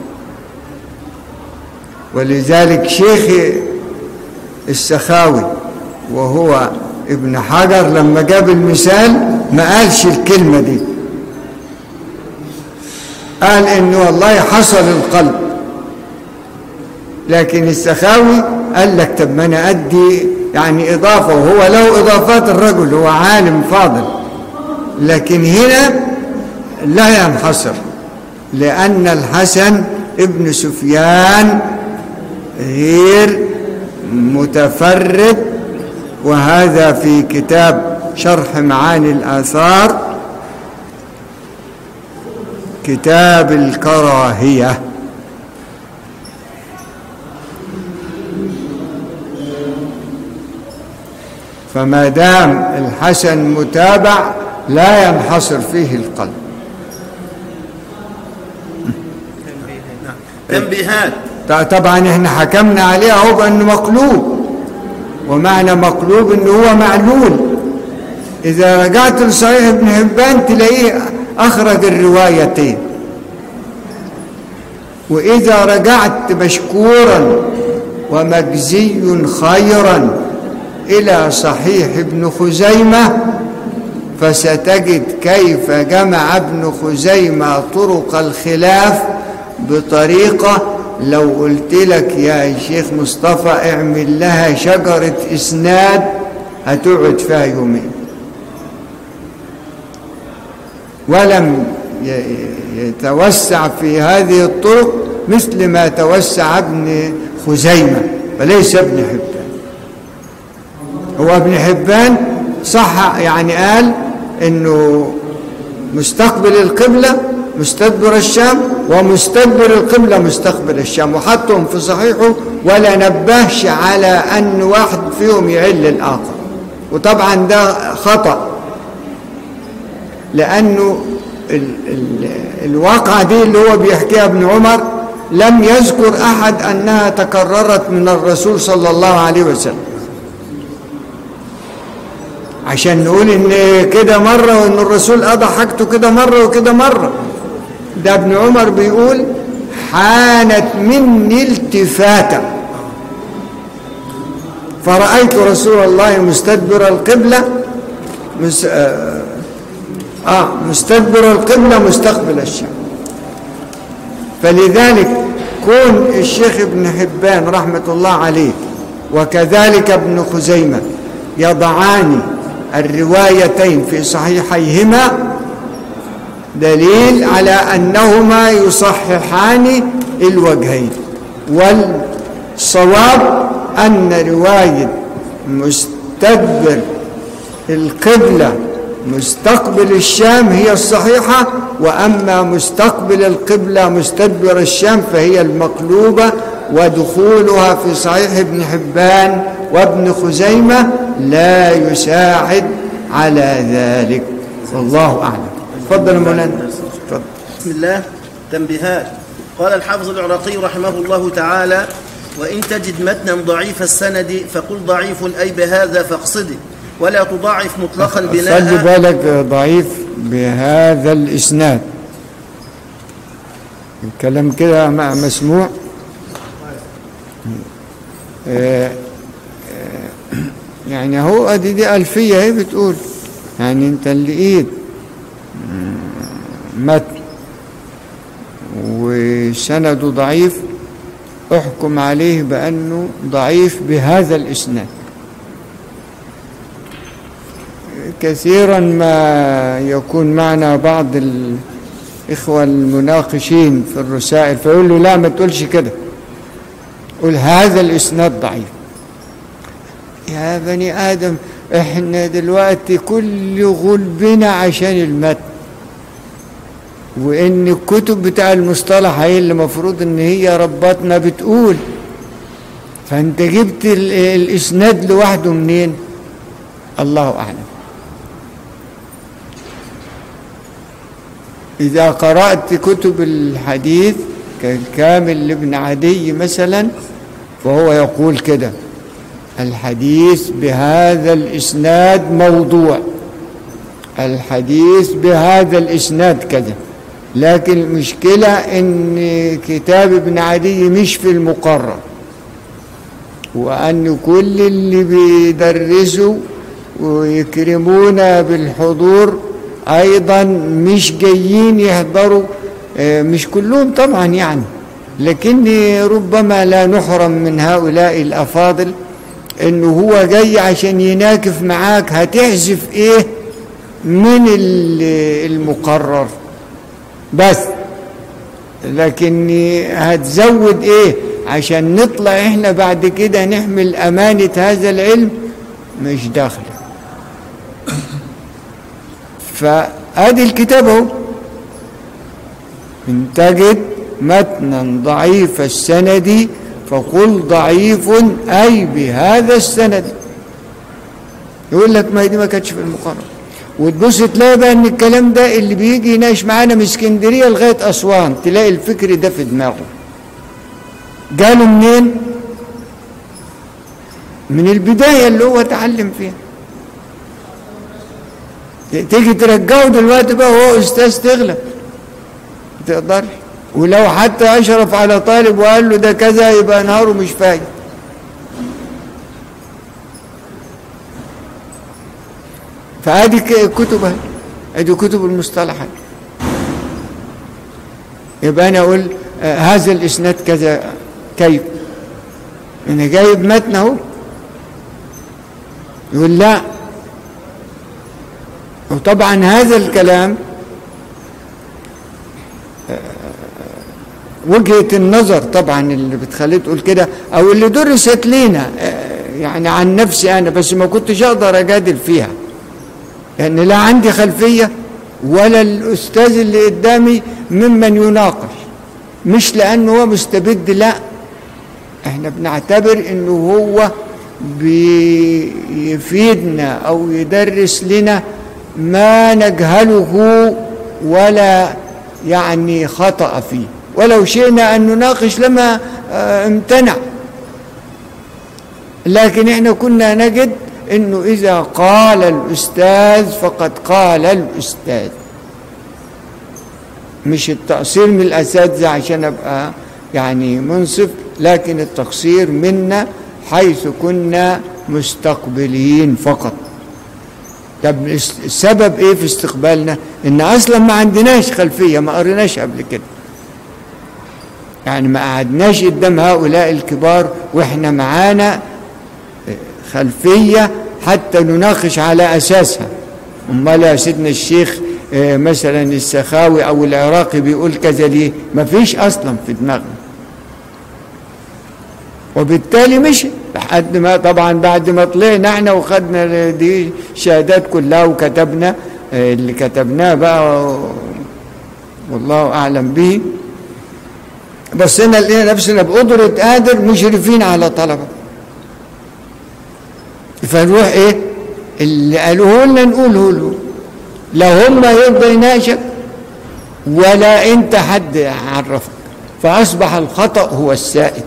ولذلك شيخ السخاوي وهو ابن حجر لما جاب المثال ما قالش الكلمة دي قال انه والله حصل القلب لكن السخاوي قال لك طب ما انا ادي يعني اضافه وهو له اضافات الرجل هو عالم فاضل لكن هنا لا ينحصر لان الحسن ابن سفيان غير متفرد وهذا في كتاب شرح معاني الآثار كتاب الكراهية فما دام الحسن متابع لا ينحصر فيه القلب تنبيهات طبعا احنا حكمنا عليه اهو بانه مقلوب ومعنى مقلوب انه هو معلول اذا رجعت لصحيح ابن حبان تلاقيه اخرج الروايتين واذا رجعت مشكورا ومجزي خيرا الى صحيح ابن خزيمه فستجد كيف جمع ابن خزيمه طرق الخلاف بطريقه لو قلت لك يا شيخ مصطفى اعمل لها شجرة إسناد هتقعد فيها يومين ولم يتوسع في هذه الطرق مثل ما توسع ابن خزيمة وليس ابن حبان هو ابن حبان صح يعني قال انه مستقبل القبله مستدبر الشام ومستدبر القبلة مستقبل الشام وحطهم في صحيحه ولا نبهش على أن واحد فيهم يعل الآخر وطبعا ده خطأ لأنه ال ال الواقعة دي اللي هو بيحكيها ابن عمر لم يذكر أحد أنها تكررت من الرسول صلى الله عليه وسلم عشان نقول ان كده مرة وان الرسول قضى حاجته كده مرة وكده مرة ده ابن عمر بيقول حانت مني التفاتة فرأيت رسول الله مستدبر القبلة مس... آه... آه مستدبر القبلة مستقبل الشام فلذلك كون الشيخ ابن حبان رحمة الله عليه وكذلك ابن خزيمة يضعان الروايتين في صحيحيهما دليل على أنهما يصححان الوجهين والصواب أن رواية مستدبر القبلة مستقبل الشام هي الصحيحة وأما مستقبل القبلة مستدبر الشام فهي المقلوبة ودخولها في صحيح ابن حبان وابن خزيمة لا يساعد على ذلك والله أعلم تفضل مولانا تفضل بسم الله تنبيهات قال الحافظ العراقي رحمه الله تعالى وإن تجد متنا ضعيف السند فقل ضعيف أي بهذا فاقصده ولا تضاعف مطلقا خلي بناء بالك ضعيف بهذا الإسناد الكلام كده مع مسموع آه، آه، يعني هو ادي دي ألفية هي بتقول يعني انت اللي ايد متن وسنده ضعيف احكم عليه بأنه ضعيف بهذا الإسناد كثيرا ما يكون معنا بعض الإخوة المناقشين في الرسائل فيقول له لا ما تقولش كده قل هذا الإسناد ضعيف يا بني آدم احنا دلوقتي كل غلبنا عشان المتن وان الكتب بتاع المصطلح هي اللي المفروض ان هي رباتنا بتقول فانت جبت ال- الاسناد لوحده منين الله اعلم اذا قرات كتب الحديث كالكامل لابن عدي مثلا فهو يقول كده الحديث بهذا الاسناد موضوع الحديث بهذا الاسناد كذا لكن المشكله ان كتاب ابن عدي مش في المقرر وان كل اللي بيدرسوا ويكرمونا بالحضور ايضا مش جايين يحضروا آه، مش كلهم طبعا يعني لكن ربما لا نحرم من هؤلاء الافاضل انه هو جاي عشان يناكف معاك هتحذف ايه من ال- المقرر بس لكن هتزود ايه عشان نطلع احنا بعد كده نحمل امانة هذا العلم مش داخله فادي الكتاب اهو ان تجد متنا ضعيف السند فقل ضعيف اي بهذا السند يقول لك ما هي دي ما كانتش في المقرر وتبص تلاقي بقى ان الكلام ده اللي بيجي يناقش معانا من اسكندريه لغايه اسوان تلاقي الفكر ده في دماغه جاله منين؟ من البدايه اللي هو اتعلم فيها تيجي ترجعه دلوقتي بقى هو استاذ تغلب ما تقدرش ولو حتى اشرف على طالب وقال له ده كذا يبقى نهاره مش فايد فادي ك- كتب اهي. ادي كتب المصطلحات يبقى انا اقول آه، هذا الاسناد كذا كيف انا جايب متن اهو يقول لا وطبعا هذا الكلام آه، وجهة النظر طبعا اللي بتخليه تقول كده او اللي درست لينا آه، يعني عن نفسي انا بس ما كنتش اقدر اجادل فيها لان لا عندي خلفية ولا الاستاذ اللي قدامي ممن يناقش مش لانه هو مستبد لا احنا بنعتبر انه هو بيفيدنا او يدرس لنا ما نجهله ولا يعني خطأ فيه ولو شئنا ان نناقش لما آه، امتنع لكن احنا كنا نجد انه اذا قال الاستاذ فقد قال الاستاذ مش التقصير من الاساتذه عشان ابقى يعني منصف لكن التقصير منا حيث كنا مستقبلين فقط طب السبب ايه في استقبالنا ان اصلا ما عندناش خلفيه ما قريناش قبل كده يعني ما قعدناش قدام هؤلاء الكبار واحنا معانا خلفيه حتى نناقش على اساسها امال يا سيدنا الشيخ آه، مثلا السخاوي او العراقي بيقول كذا ليه ما فيش اصلا في دماغنا وبالتالي مشي لحد ما طبعا بعد ما طلعنا احنا وخدنا دي شهادات كلها وكتبنا آه، اللي كتبناه بقى والله اعلم به بصينا لقينا نفسنا بقدرة قادر مشرفين على طلبة فنروح ايه اللي قالوه لنا نقوله له لا هم يرضى يناقشك ولا انت حد عرفك فاصبح الخطأ هو السائد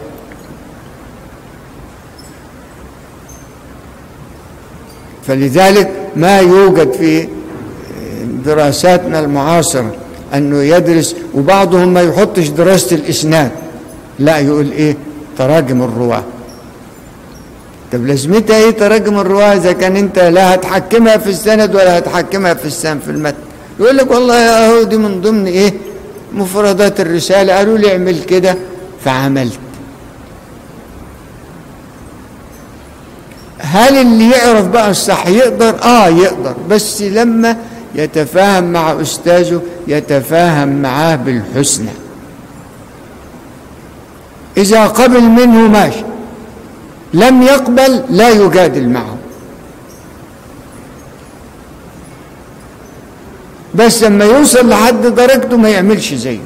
فلذلك ما يوجد في دراساتنا المعاصرة أنه يدرس وبعضهم ما يحطش دراسة الإسناد لا يقول إيه تراجم الرواة طب لازمتها إيه تراجم الرواة إذا كان أنت لا هتحكمها في السند ولا هتحكمها في السند في المتن يقول لك والله يا أهو دي من ضمن إيه مفردات الرسالة قالوا لي اعمل كده فعملت هل اللي يعرف بقى الصح يقدر اه يقدر بس لما يتفاهم مع استاذه يتفاهم معاه بالحسنى اذا قبل منه ماشي لم يقبل لا يجادل معه بس لما يوصل لحد درجته ما يعملش زيه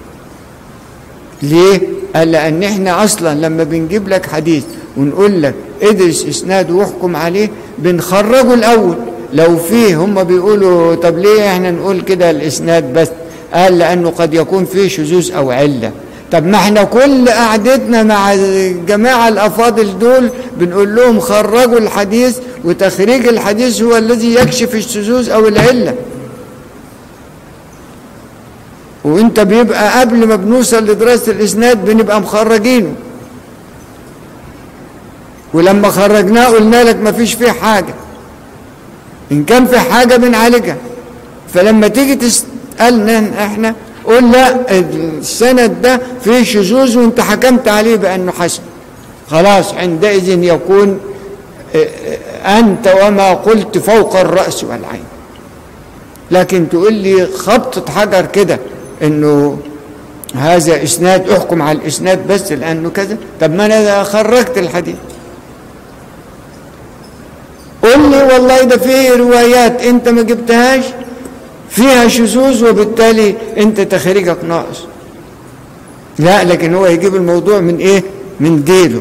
ليه قال لان احنا اصلا لما بنجيب لك حديث ونقول لك ادرس اسناده واحكم عليه بنخرجه الاول لو فيه هم بيقولوا طب ليه احنا نقول كده الاسناد بس قال لانه قد يكون فيه شذوذ او عله طب ما احنا كل قعدتنا مع الجماعه الافاضل دول بنقول لهم خرجوا الحديث وتخريج الحديث هو الذي يكشف الشذوذ او العله وانت بيبقى قبل ما بنوصل لدراسه الاسناد بنبقى مخرجينه ولما خرجناه قلنا لك ما فيش فيه حاجه ان كان في حاجه بنعالجها فلما تيجي تسالنا احنا قول لا السند ده فيه شذوذ وانت حكمت عليه بانه حسن خلاص عندئذ يكون انت وما قلت فوق الراس والعين لكن تقول لي خبطه حجر كده انه هذا اسناد احكم على الاسناد بس لانه كذا طب ما انا خرجت الحديث قل لي والله ده فيه روايات انت ما جبتهاش فيها شذوذ وبالتالي انت تخريجك ناقص لا لكن هو يجيب الموضوع من ايه من ديله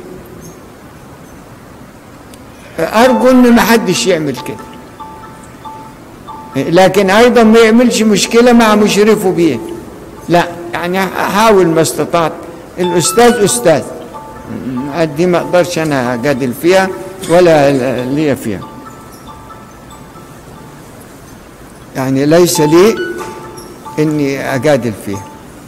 ارجو ان ما حدش يعمل كده لكن ايضا ما يعملش مشكله مع مشرفه بيه لا يعني حاول ما استطعت الاستاذ استاذ دي ما اقدرش انا اجادل فيها ولا لي فيها يعني ليس لي اني اجادل فيها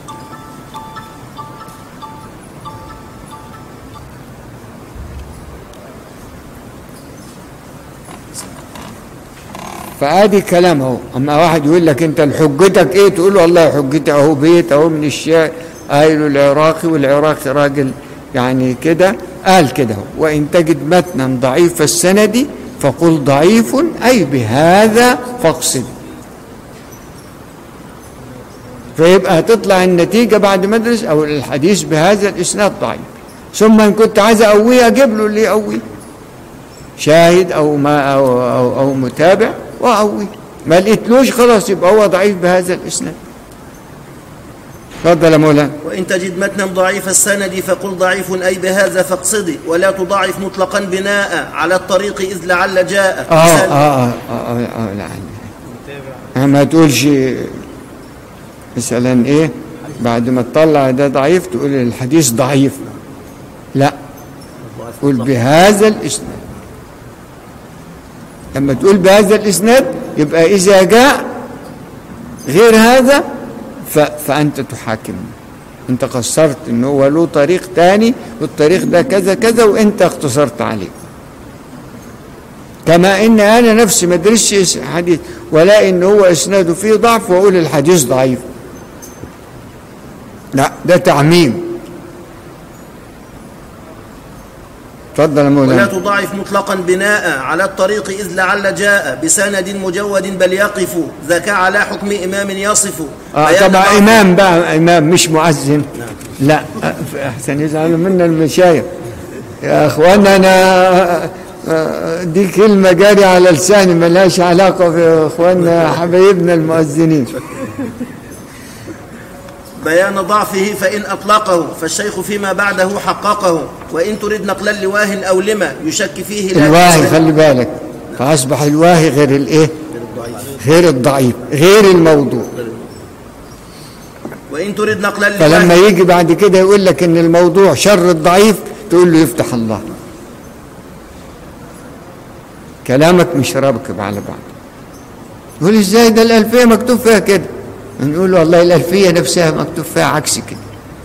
فادي كلام اهو اما واحد يقول لك انت حجتك ايه تقول له والله حجتي اهو بيت اهو من الشيء قايله العراقي والعراقي راجل يعني كده قال كده اهو وان تجد متنا ضعيف السند فقل ضعيف اي بهذا فاقصد فيبقى هتطلع النتيجة بعد ما ادرس أو الحديث بهذا الإسناد ضعيف ثم إن كنت عايز أقويه أجيب له اللي يقويه شاهد أو ما أو, أو, أو متابع وأقويه ما لقيتلوش خلاص يبقى هو ضعيف بهذا الإسناد تفضل يا مولانا وإن تجد متنا ضعيف السند فقل ضعيف أي بهذا فاقصدي ولا تضاعف مطلقا بناء على الطريق إذ لعل جاء آه آه آه آه, آه, آه لعل ما تقولش مثلا ايه بعد ما تطلع ده ضعيف تقول الحديث ضعيف لا قول بهذا الاسناد لما تقول بهذا الاسناد يبقى اذا جاء غير هذا ف... فانت تحاكم انت قصرت ان هو له طريق تاني والطريق ده كذا كذا وانت اختصرت عليه كما ان انا نفسي ما ادرسش حديث ولا ان هو اسناده فيه ضعف واقول الحديث ضعيف لا ده تعميم تفضل يا ولا مولانا تضاعف مطلقا بناء على الطريق إذ لعل جاء بسند مجود بل يقف ذاك على حكم إمام يصف آه بيان طبعا ضعف- امام بقى امام مش مؤذن لا آه، احسن يزعلوا منا المشايخ يا اخوانا انا آه، دي كلمه جاري على لساني ملهاش علاقه باخواننا حبايبنا المؤذنين بيان ضعفه فإن أطلقه فالشيخ فيما بعده حققه وإن تريد نقلا لواه أو لما يشك فيه لا الواهي تسلم. خلي بالك فاصبح الواهي غير الايه غير الضعيف غير الموضوع وإن تريد نقلا فلما لواه يجي بعد كده يقول لك ان الموضوع شر الضعيف تقول له يفتح الله كلامك مش راكب على بعض يقول ازاي ده الالفيه مكتوب فيها كده نقول له والله الالفيه نفسها مكتوب فيها عكس كده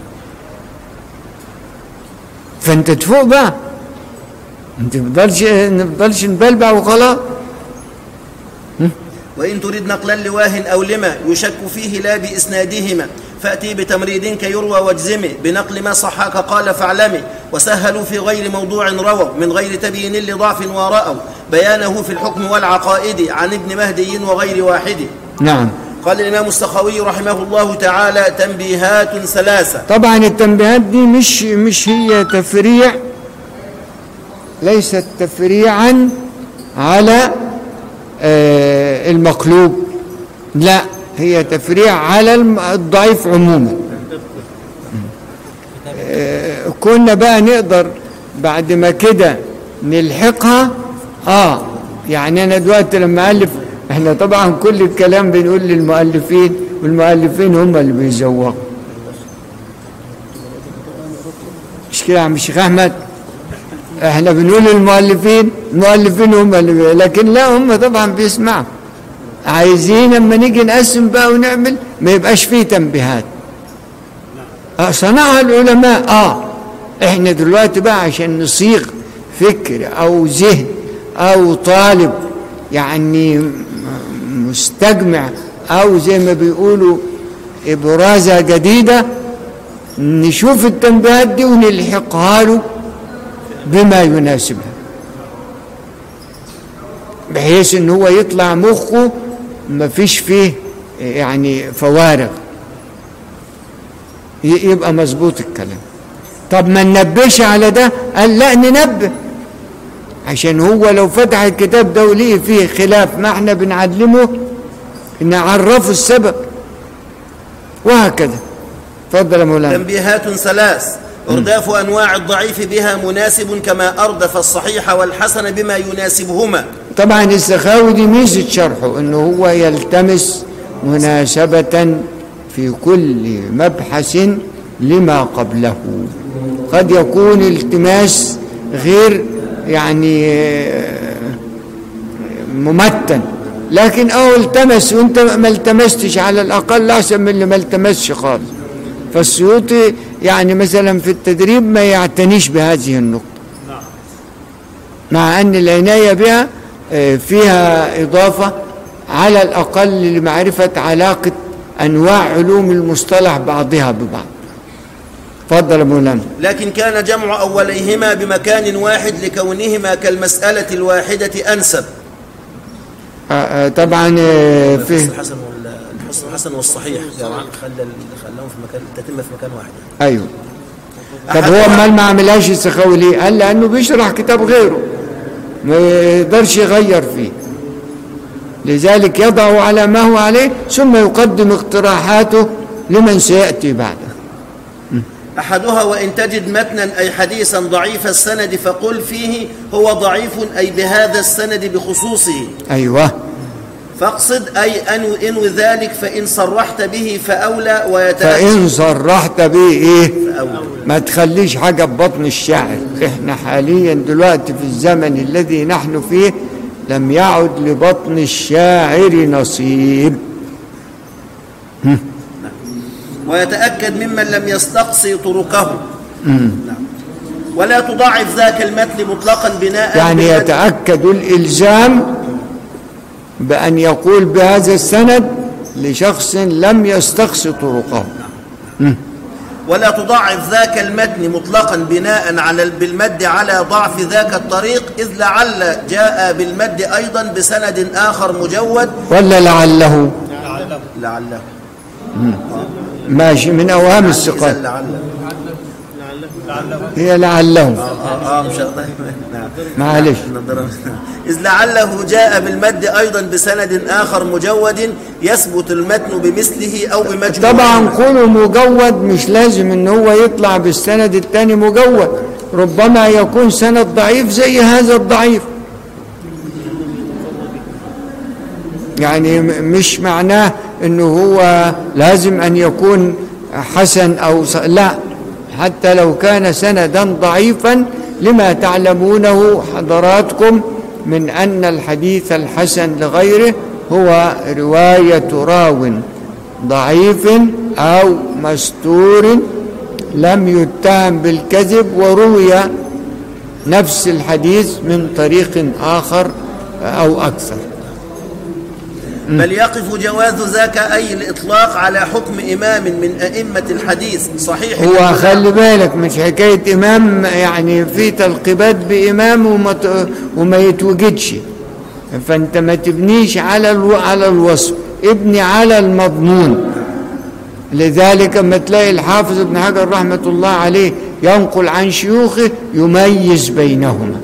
فانت تفوق بقى انت ما تفضلش ما تفضلش نبلبع وخلاص وإن تريد نقلا لواه أو لما يشك فيه لا بإسنادهما فأتي بتمريد كيروى واجزمي بنقل ما صحاك قال فاعلمي وسهلوا في غير موضوع رووا من غير تبيين لضعف ورأوا بيانه في الحكم والعقائد عن ابن مهدي وغير واحد نعم قال الإمام السخاوي رحمه الله تعالى تنبيهات ثلاثة طبعا التنبيهات دي مش مش هي تفريع ليست تفريعا على آه، المقلوب لا هي تفريع على الم- الضعيف عموما آه، كنا بقى نقدر بعد ما كده نلحقها اه يعني انا دلوقتي لما الف احنا طبعا كل الكلام بنقول للمؤلفين والمؤلفين هم اللي بيزوقوا مش كده يا عم الشيخ احمد احنا بنقول للمؤلفين المؤلفين هم اللي بي... لكن لا هم طبعا بيسمعوا عايزين لما نيجي نقسم بقى ونعمل ما يبقاش فيه تنبيهات آه، صنعها العلماء اه احنا دلوقتي بقى عشان نصيغ فكر او ذهن او طالب يعني م- مستجمع او زي ما بيقولوا ابرازه جديده نشوف التنبيهات دي ونلحقها له بما يناسبها بحيث ان هو يطلع مخه ما فيش فيه يعني فوارغ ي- يبقى مظبوط الكلام طب ما ننبهش على ده قال لا ننبه عشان هو لو فتح الكتاب ده ولقي فيه خلاف ما احنا بنعلمه نعرفه السبب وهكذا اتفضل يا مولانا تنبيهات ثلاث ارداف انواع الضعيف بها مناسب كما اردف الصحيح والحسن بما يناسبهما طبعا السخاوي دي ميزه شرحه انه هو يلتمس مناسبة في كل مبحث لما قبله قد يكون التماس غير يعني آه، ممتن لكن اه التمس وانت ما التمستش على الاقل احسن من اللي ما التمسش خالص فالسيوطي يعني مثلا في التدريب ما يعتنيش بهذه النقطه مع أن العناية بها آه، فيها إضافة على الأقل لمعرفة علاقة أنواع علوم المصطلح بعضها ببعض تفضل يا مولانا لكن كان جمع اوليهما بمكان واحد لكونهما كالمساله الواحده انسب آه، آه، طبعا آه، الحسن فيه الحسن وال- الحسن الحسن والصحيح خلى خلاهم في مكان تتم في مكان واحد أيوه طب هو امال ما عملهاش السخاوي ليه؟ قال لأنه بيشرح كتاب غيره ما يقدرش يغير فيه لذلك يضع على ما هو عليه ثم يقدم اقتراحاته لمن سيأتي بعده احدها وان تجد متنا اي حديثا ضعيف السند فقل فيه هو ضعيف اي بهذا السند بخصوصه أيوه فاقصد اي انو انو ذلك فان صرحت به فاولى ويتأكد فإن صرحت به إيه فأولى ما تخليش حاجة ببطن الشاعر احنا حاليا دلوقتي في الزمن الذي نحن فيه لم يعد لبطن الشاعر نصيب ويتأكد ممن لم يستقصي طرقه نعم. ولا تضاعف ذاك المتن مطلقا بناء يعني بالمتن. يتأكد الإلزام بأن يقول بهذا السند لشخص لم يستقصي طرقه ولا تضاعف ذاك المتن مطلقا بناء على بالمد على ضعف ذاك الطريق إذ لعل جاء بالمد أيضا بسند آخر مجود ولا لعله لعله ماشي من أوهام إذا الثقات لعله هي لعله آه آه مش نعم معلش نظرا. إذ لعله جاء بالمد أيضا بسند آخر مجود يثبت المتن بمثله أو بمجموعه طبعا كونه مجود مش لازم ان هو يطلع بالسند التاني مجود ربما يكون سند ضعيف زي هذا الضعيف يعني م- مش معناه انه هو لازم ان يكون حسن او ص... لا حتى لو كان سندا ضعيفا لما تعلمونه حضراتكم من ان الحديث الحسن لغيره هو روايه راو ضعيف او مستور لم يتهم بالكذب وروي نفس الحديث من طريق اخر او اكثر بل يقف جواز ذاك أي الإطلاق على حكم إمام من أئمة الحديث صحيح هو الاطلاق. خلي بالك مش حكاية إمام يعني في تلقيبات بإمام وما, ت- وما يتوجدش فأنت ما تبنيش على الو... على الوصف ابني على المضمون لذلك ما تلاقي الحافظ ابن حجر رحمة الله عليه ينقل عن شيوخه يميز بينهما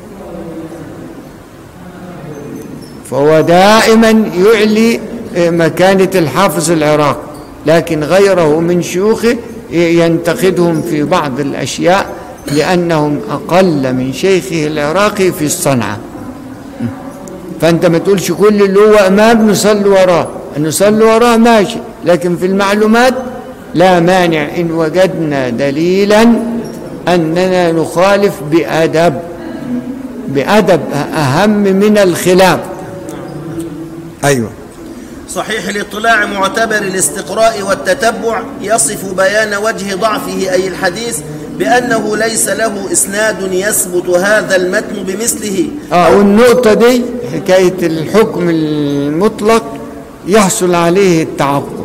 فهو دائما يعلي مكانة الحافظ العراقي لكن غيره من شيوخه ينتقدهم في بعض الأشياء لأنهم أقل من شيخه العراقي في الصنعة فأنت ما تقولش كل اللي هو إمام نصلي وراه نصلي وراه ماشي لكن في المعلومات لا مانع إن وجدنا دليلا أننا نخالف بأدب بأدب أهم من الخلاف أيوه صحيح الاطلاع معتبر الاستقراء والتتبع يصف بيان وجه ضعفه أي الحديث بأنه ليس له إسناد يثبت هذا المتن بمثله اه والنقطة دي حكاية الحكم المطلق يحصل عليه التعقب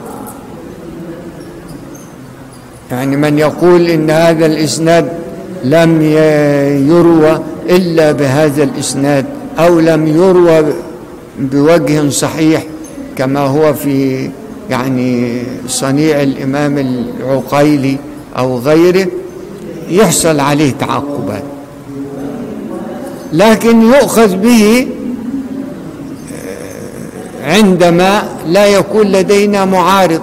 يعني من يقول ان هذا الاسناد لم ي- يروى الا بهذا الاسناد او لم يروى بوجه صحيح كما هو في يعني صنيع الامام العقيلي او غيره يحصل عليه تعقبات لكن يؤخذ به آه، عندما لا يكون لدينا معارض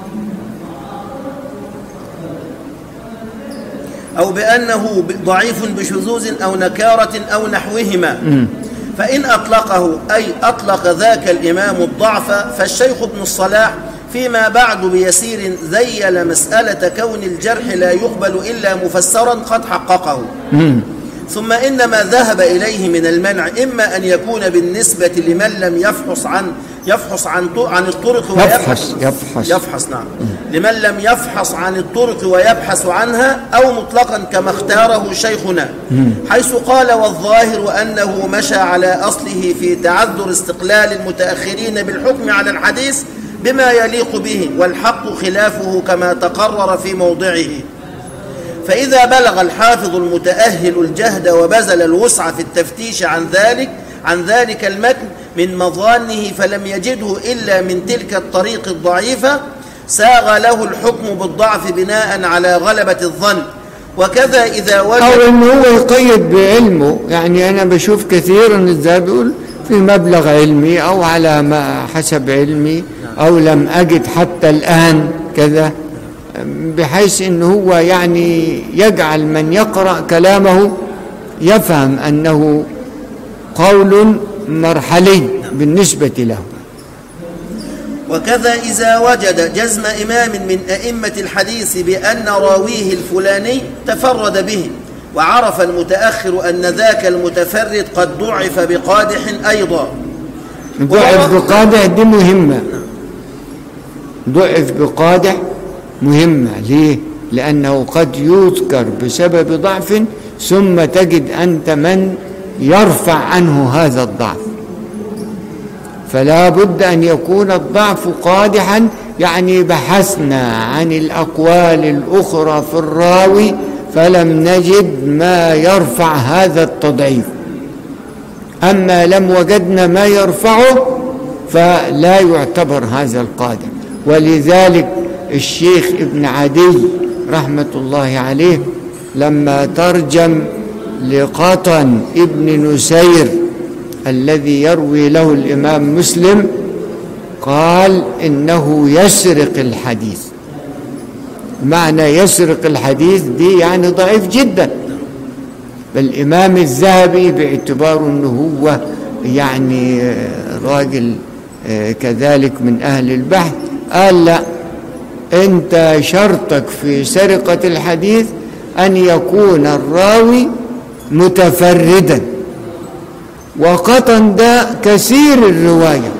أو بأنه ضعيف بشذوذ أو نكارة أو نحوهما فإن أطلقه أي أطلق ذاك الإمام الضعف فالشيخ ابن الصلاح فيما بعد بيسير ذيل مسألة كون الجرح لا يقبل إلا مفسرا قد حققه ثم إن ما ذهب إليه من المنع إما أن يكون بالنسبة لمن لم يفحص عن يفحص عن ط- عن الطرق يفحص يفحص يفحص نعم لمن لم يفحص عن الطرق ويبحث عنها أو مطلقا كما اختاره شيخنا حيث قال والظاهر أنه مشى على أصله في تعذر استقلال المتأخرين بالحكم على الحديث بما يليق به والحق خلافه كما تقرر في موضعه فإذا بلغ الحافظ المتأهل الجهد وبذل الوسع في التفتيش عن ذلك عن ذلك المتن من مظانه فلم يجده إلا من تلك الطريق الضعيفة ساغ له الحكم بالضعف بناء على غلبة الظن وكذا إذا أو وجد إنه هو يقيد بعلمه يعني أنا بشوف كثيرا الذهب يقول في مبلغ علمي أو على ما حسب علمي أو لم أجد حتى الآن كذا بحيث أنه هو يعني يجعل من يقرأ كلامه يفهم أنه قول مرحلي بالنسبة له وكذا إذا وجد جزم إمام من أئمة الحديث بأن راويه الفلاني تفرد به وعرف المتأخر أن ذاك المتفرد قد ضعف بقادح أيضا ضعف بقادح دي مهمة ضعف بقادح مهمة ليه؟ لأنه قد يذكر بسبب ضعف ثم تجد أنت من يرفع عنه هذا الضعف فلا بد أن يكون الضعف قادحا يعني بحثنا عن الأقوال الأخرى في الراوي فلم نجد ما يرفع هذا التضعيف أما لم وجدنا ما يرفعه فلا يعتبر هذا القادم ولذلك الشيخ ابن عدي رحمة الله عليه لما ترجم لقطن ابن نسير الذي يروي له الإمام مسلم قال إنه يسرق الحديث معنى يسرق الحديث دي يعني ضعيف جدا فالإمام الذهبي باعتباره أنه هو يعني راجل كذلك من أهل البحث قال لا أنت شرطك في سرقة الحديث أن يكون الراوي متفردا وقطن ده كثير الرواية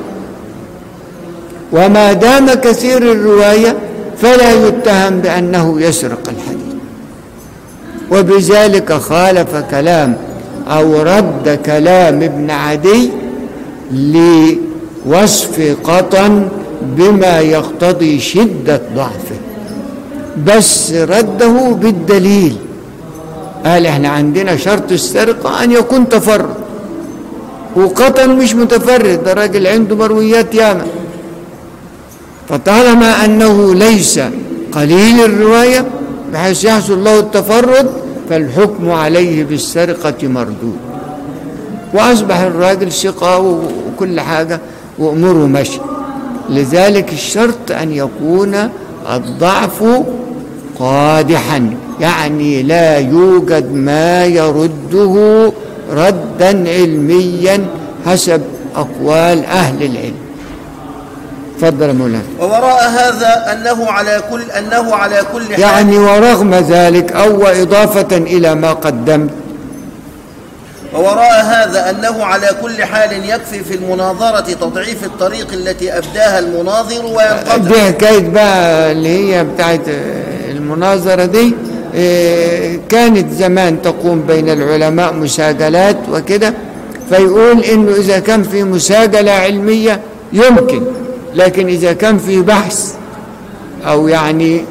وما دام كثير الرواية فلا يتهم بأنه يسرق الحديث وبذلك خالف كلام أو رد كلام ابن عدي واسفقة بما يقتضي شدة ضعفه بس رده بالدليل قال احنا عندنا شرط السرقة أن يكون تفرد وقطن مش متفرد ده راجل عنده مرويات ياما فطالما أنه ليس قليل الرواية بحيث يحصل له التفرد فالحكم عليه بالسرقة مردود وأصبح الراجل ثقة وكل حاجة وأموره مشي لذلك الشرط أن يكون الضعف قادحا يعني لا يوجد ما يرده ردا علميا حسب أقوال أهل العلم تفضل يا مولانا ووراء هذا أنه على كل أنه على كل حال يعني ورغم ذلك أو إضافة إلى ما قدمت ووراء هذا أنه على كل حال يكفي في المناظرة تضعيف الطريق التي أبداها المناظر وينقطع دي حكاية بقى اللي هي بتاعت المناظرة دي إيه، كانت زمان تقوم بين العلماء مساجلات وكده فيقول انه اذا كان في مساجلة علمية يمكن لكن اذا كان في بحث او يعني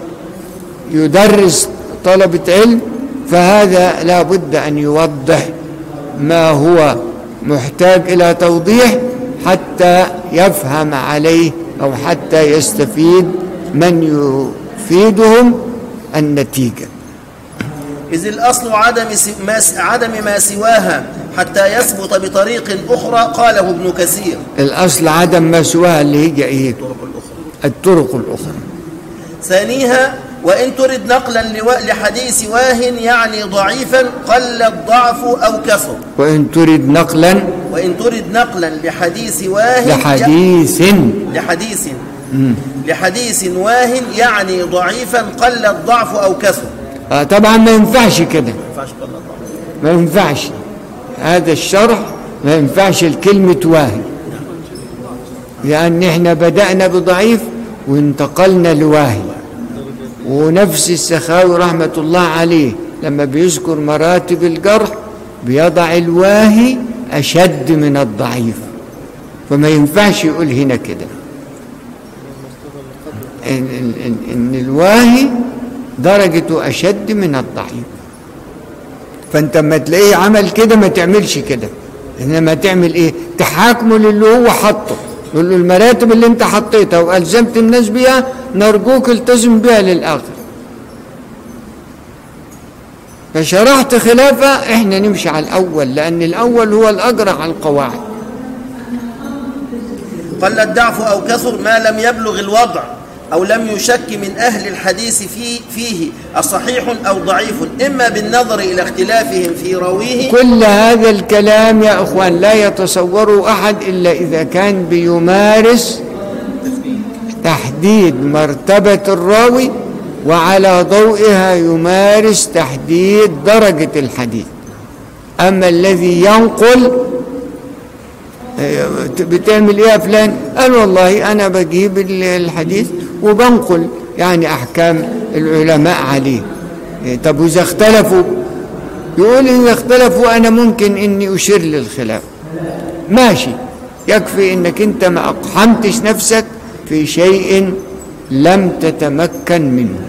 يدرس طلبة علم فهذا لا بد ان يوضح ما هو محتاج الى توضيح حتى يفهم عليه او حتى يستفيد من يفيدهم النتيجه إذ الأصل عدم س- ما س- عدم ما سواها حتى يثبت بطريق أخرى قاله ابن كثير الأصل عدم ما سواها اللي هي إيه الطرق الأخرى ثانيها وإن ترد نقلا لو- لحديث واه يعني ضعيفا قل الضعف أو كثر وإن تريد نقلا وإن ترد نقلا لحديث واه لحديث لحديث لحديث واه يعني ضعيفا قل الضعف أو كثر آه طبعا ما ينفعش كده ما ينفعش قل الضعف ما ينفعش هذا الشرح ما ينفعش الكلمة واهي لأن احنا بدأنا بضعيف وانتقلنا لواهي ونفس السخاوي رحمة الله عليه لما بيذكر مراتب الجرح بيضع الواهي أشد من الضعيف فما ينفعش يقول هنا كده إن, إن, إن, إن الواهي درجته أشد من الضعيف فانت لما تلاقيه عمل كده ما تعملش كده انما تعمل ايه تحاكمه للي هو حطه يقول له المراتب اللي انت حطيتها والزمت الناس بيها نرجوك التزم بها للاخر فشرحت خلافه احنا نمشي على الاول لان الاول هو الاجرع على القواعد قل الضعف أو كثر ما لم يبلغ الوضع أو لم يشك من أهل الحديث فيه, فيه أصحيح أو ضعيف إما بالنظر إلى اختلافهم في راويه كل هذا الكلام يا اخوان لا يتصوره احد الا اذا كان بيمارس تحديد مرتبه الراوي وعلى ضوئها يمارس تحديد درجه الحديث اما الذي ينقل إيه، بتعمل ايه يا فلان قال والله انا بجيب ال- الحديث وبنقل يعني احكام العلماء عليه إيه، طب واذا اختلفوا يقول إذا اختلفوا أنا ممكن إني أشير للخلاف ماشي يكفي إنك أنت ما أقحمتش نفسك في شيء لم تتمكن منه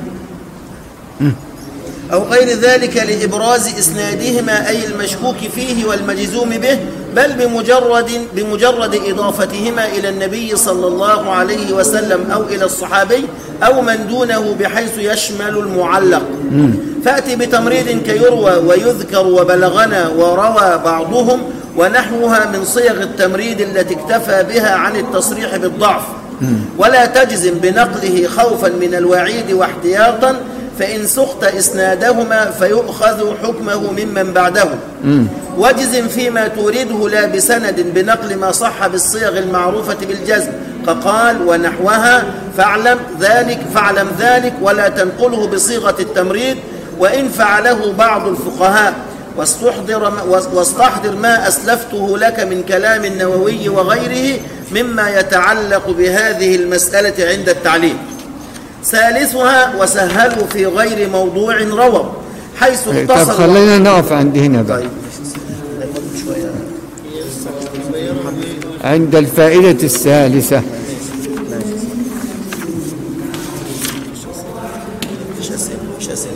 أو غير ذلك لإبراز إسنادهما أي المشكوك فيه والمجزوم به بل بمجرد بمجرد إضافتهما إلى النبي صلى الله عليه وسلم أو إلى الصحابي أو من دونه بحيث يشمل المعلق فأتي بتمريض كيروى ويذكر وبلغنا وروى بعضهم ونحوها من صيغ التمريد التي اكتفى بها عن التصريح بالضعف ولا تجزم بنقله خوفا من الوعيد واحتياطا فإن سقط إسنادهما فيؤخذ حكمه ممن بعدهم واجزم فيما تورده لا بسند بنقل ما صح بالصيغ المعروفة بالجزم كقال ونحوها فاعلم ذلك فاعلم ذلك ولا تنقله بصيغة التمريض وإن فعله بعض الفقهاء واستحضر ما واستحضر ما أسلفته لك من كلام النووي وغيره مما يتعلق بهذه المسألة عند التعليم ثالثها وسهلوا في غير موضوع رووا حيث طب اختصر خلينا نقف عند هنا بقى طيب شوية عند الفائدة الثالثة مفيش اسئله مفيش اسئله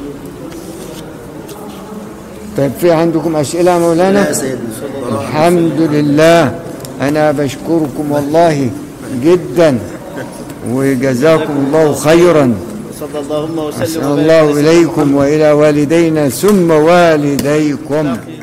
طيب في عندكم أسئلة يا لا مولانا يا سيدنا الحمد لله أنا بشكركم والله جدا وجزاكم الله خيرا صلى اللهم وسلم أحسن وبارك الله على سيدنا إليكم وإلى والدينا ثم والديكم محمد.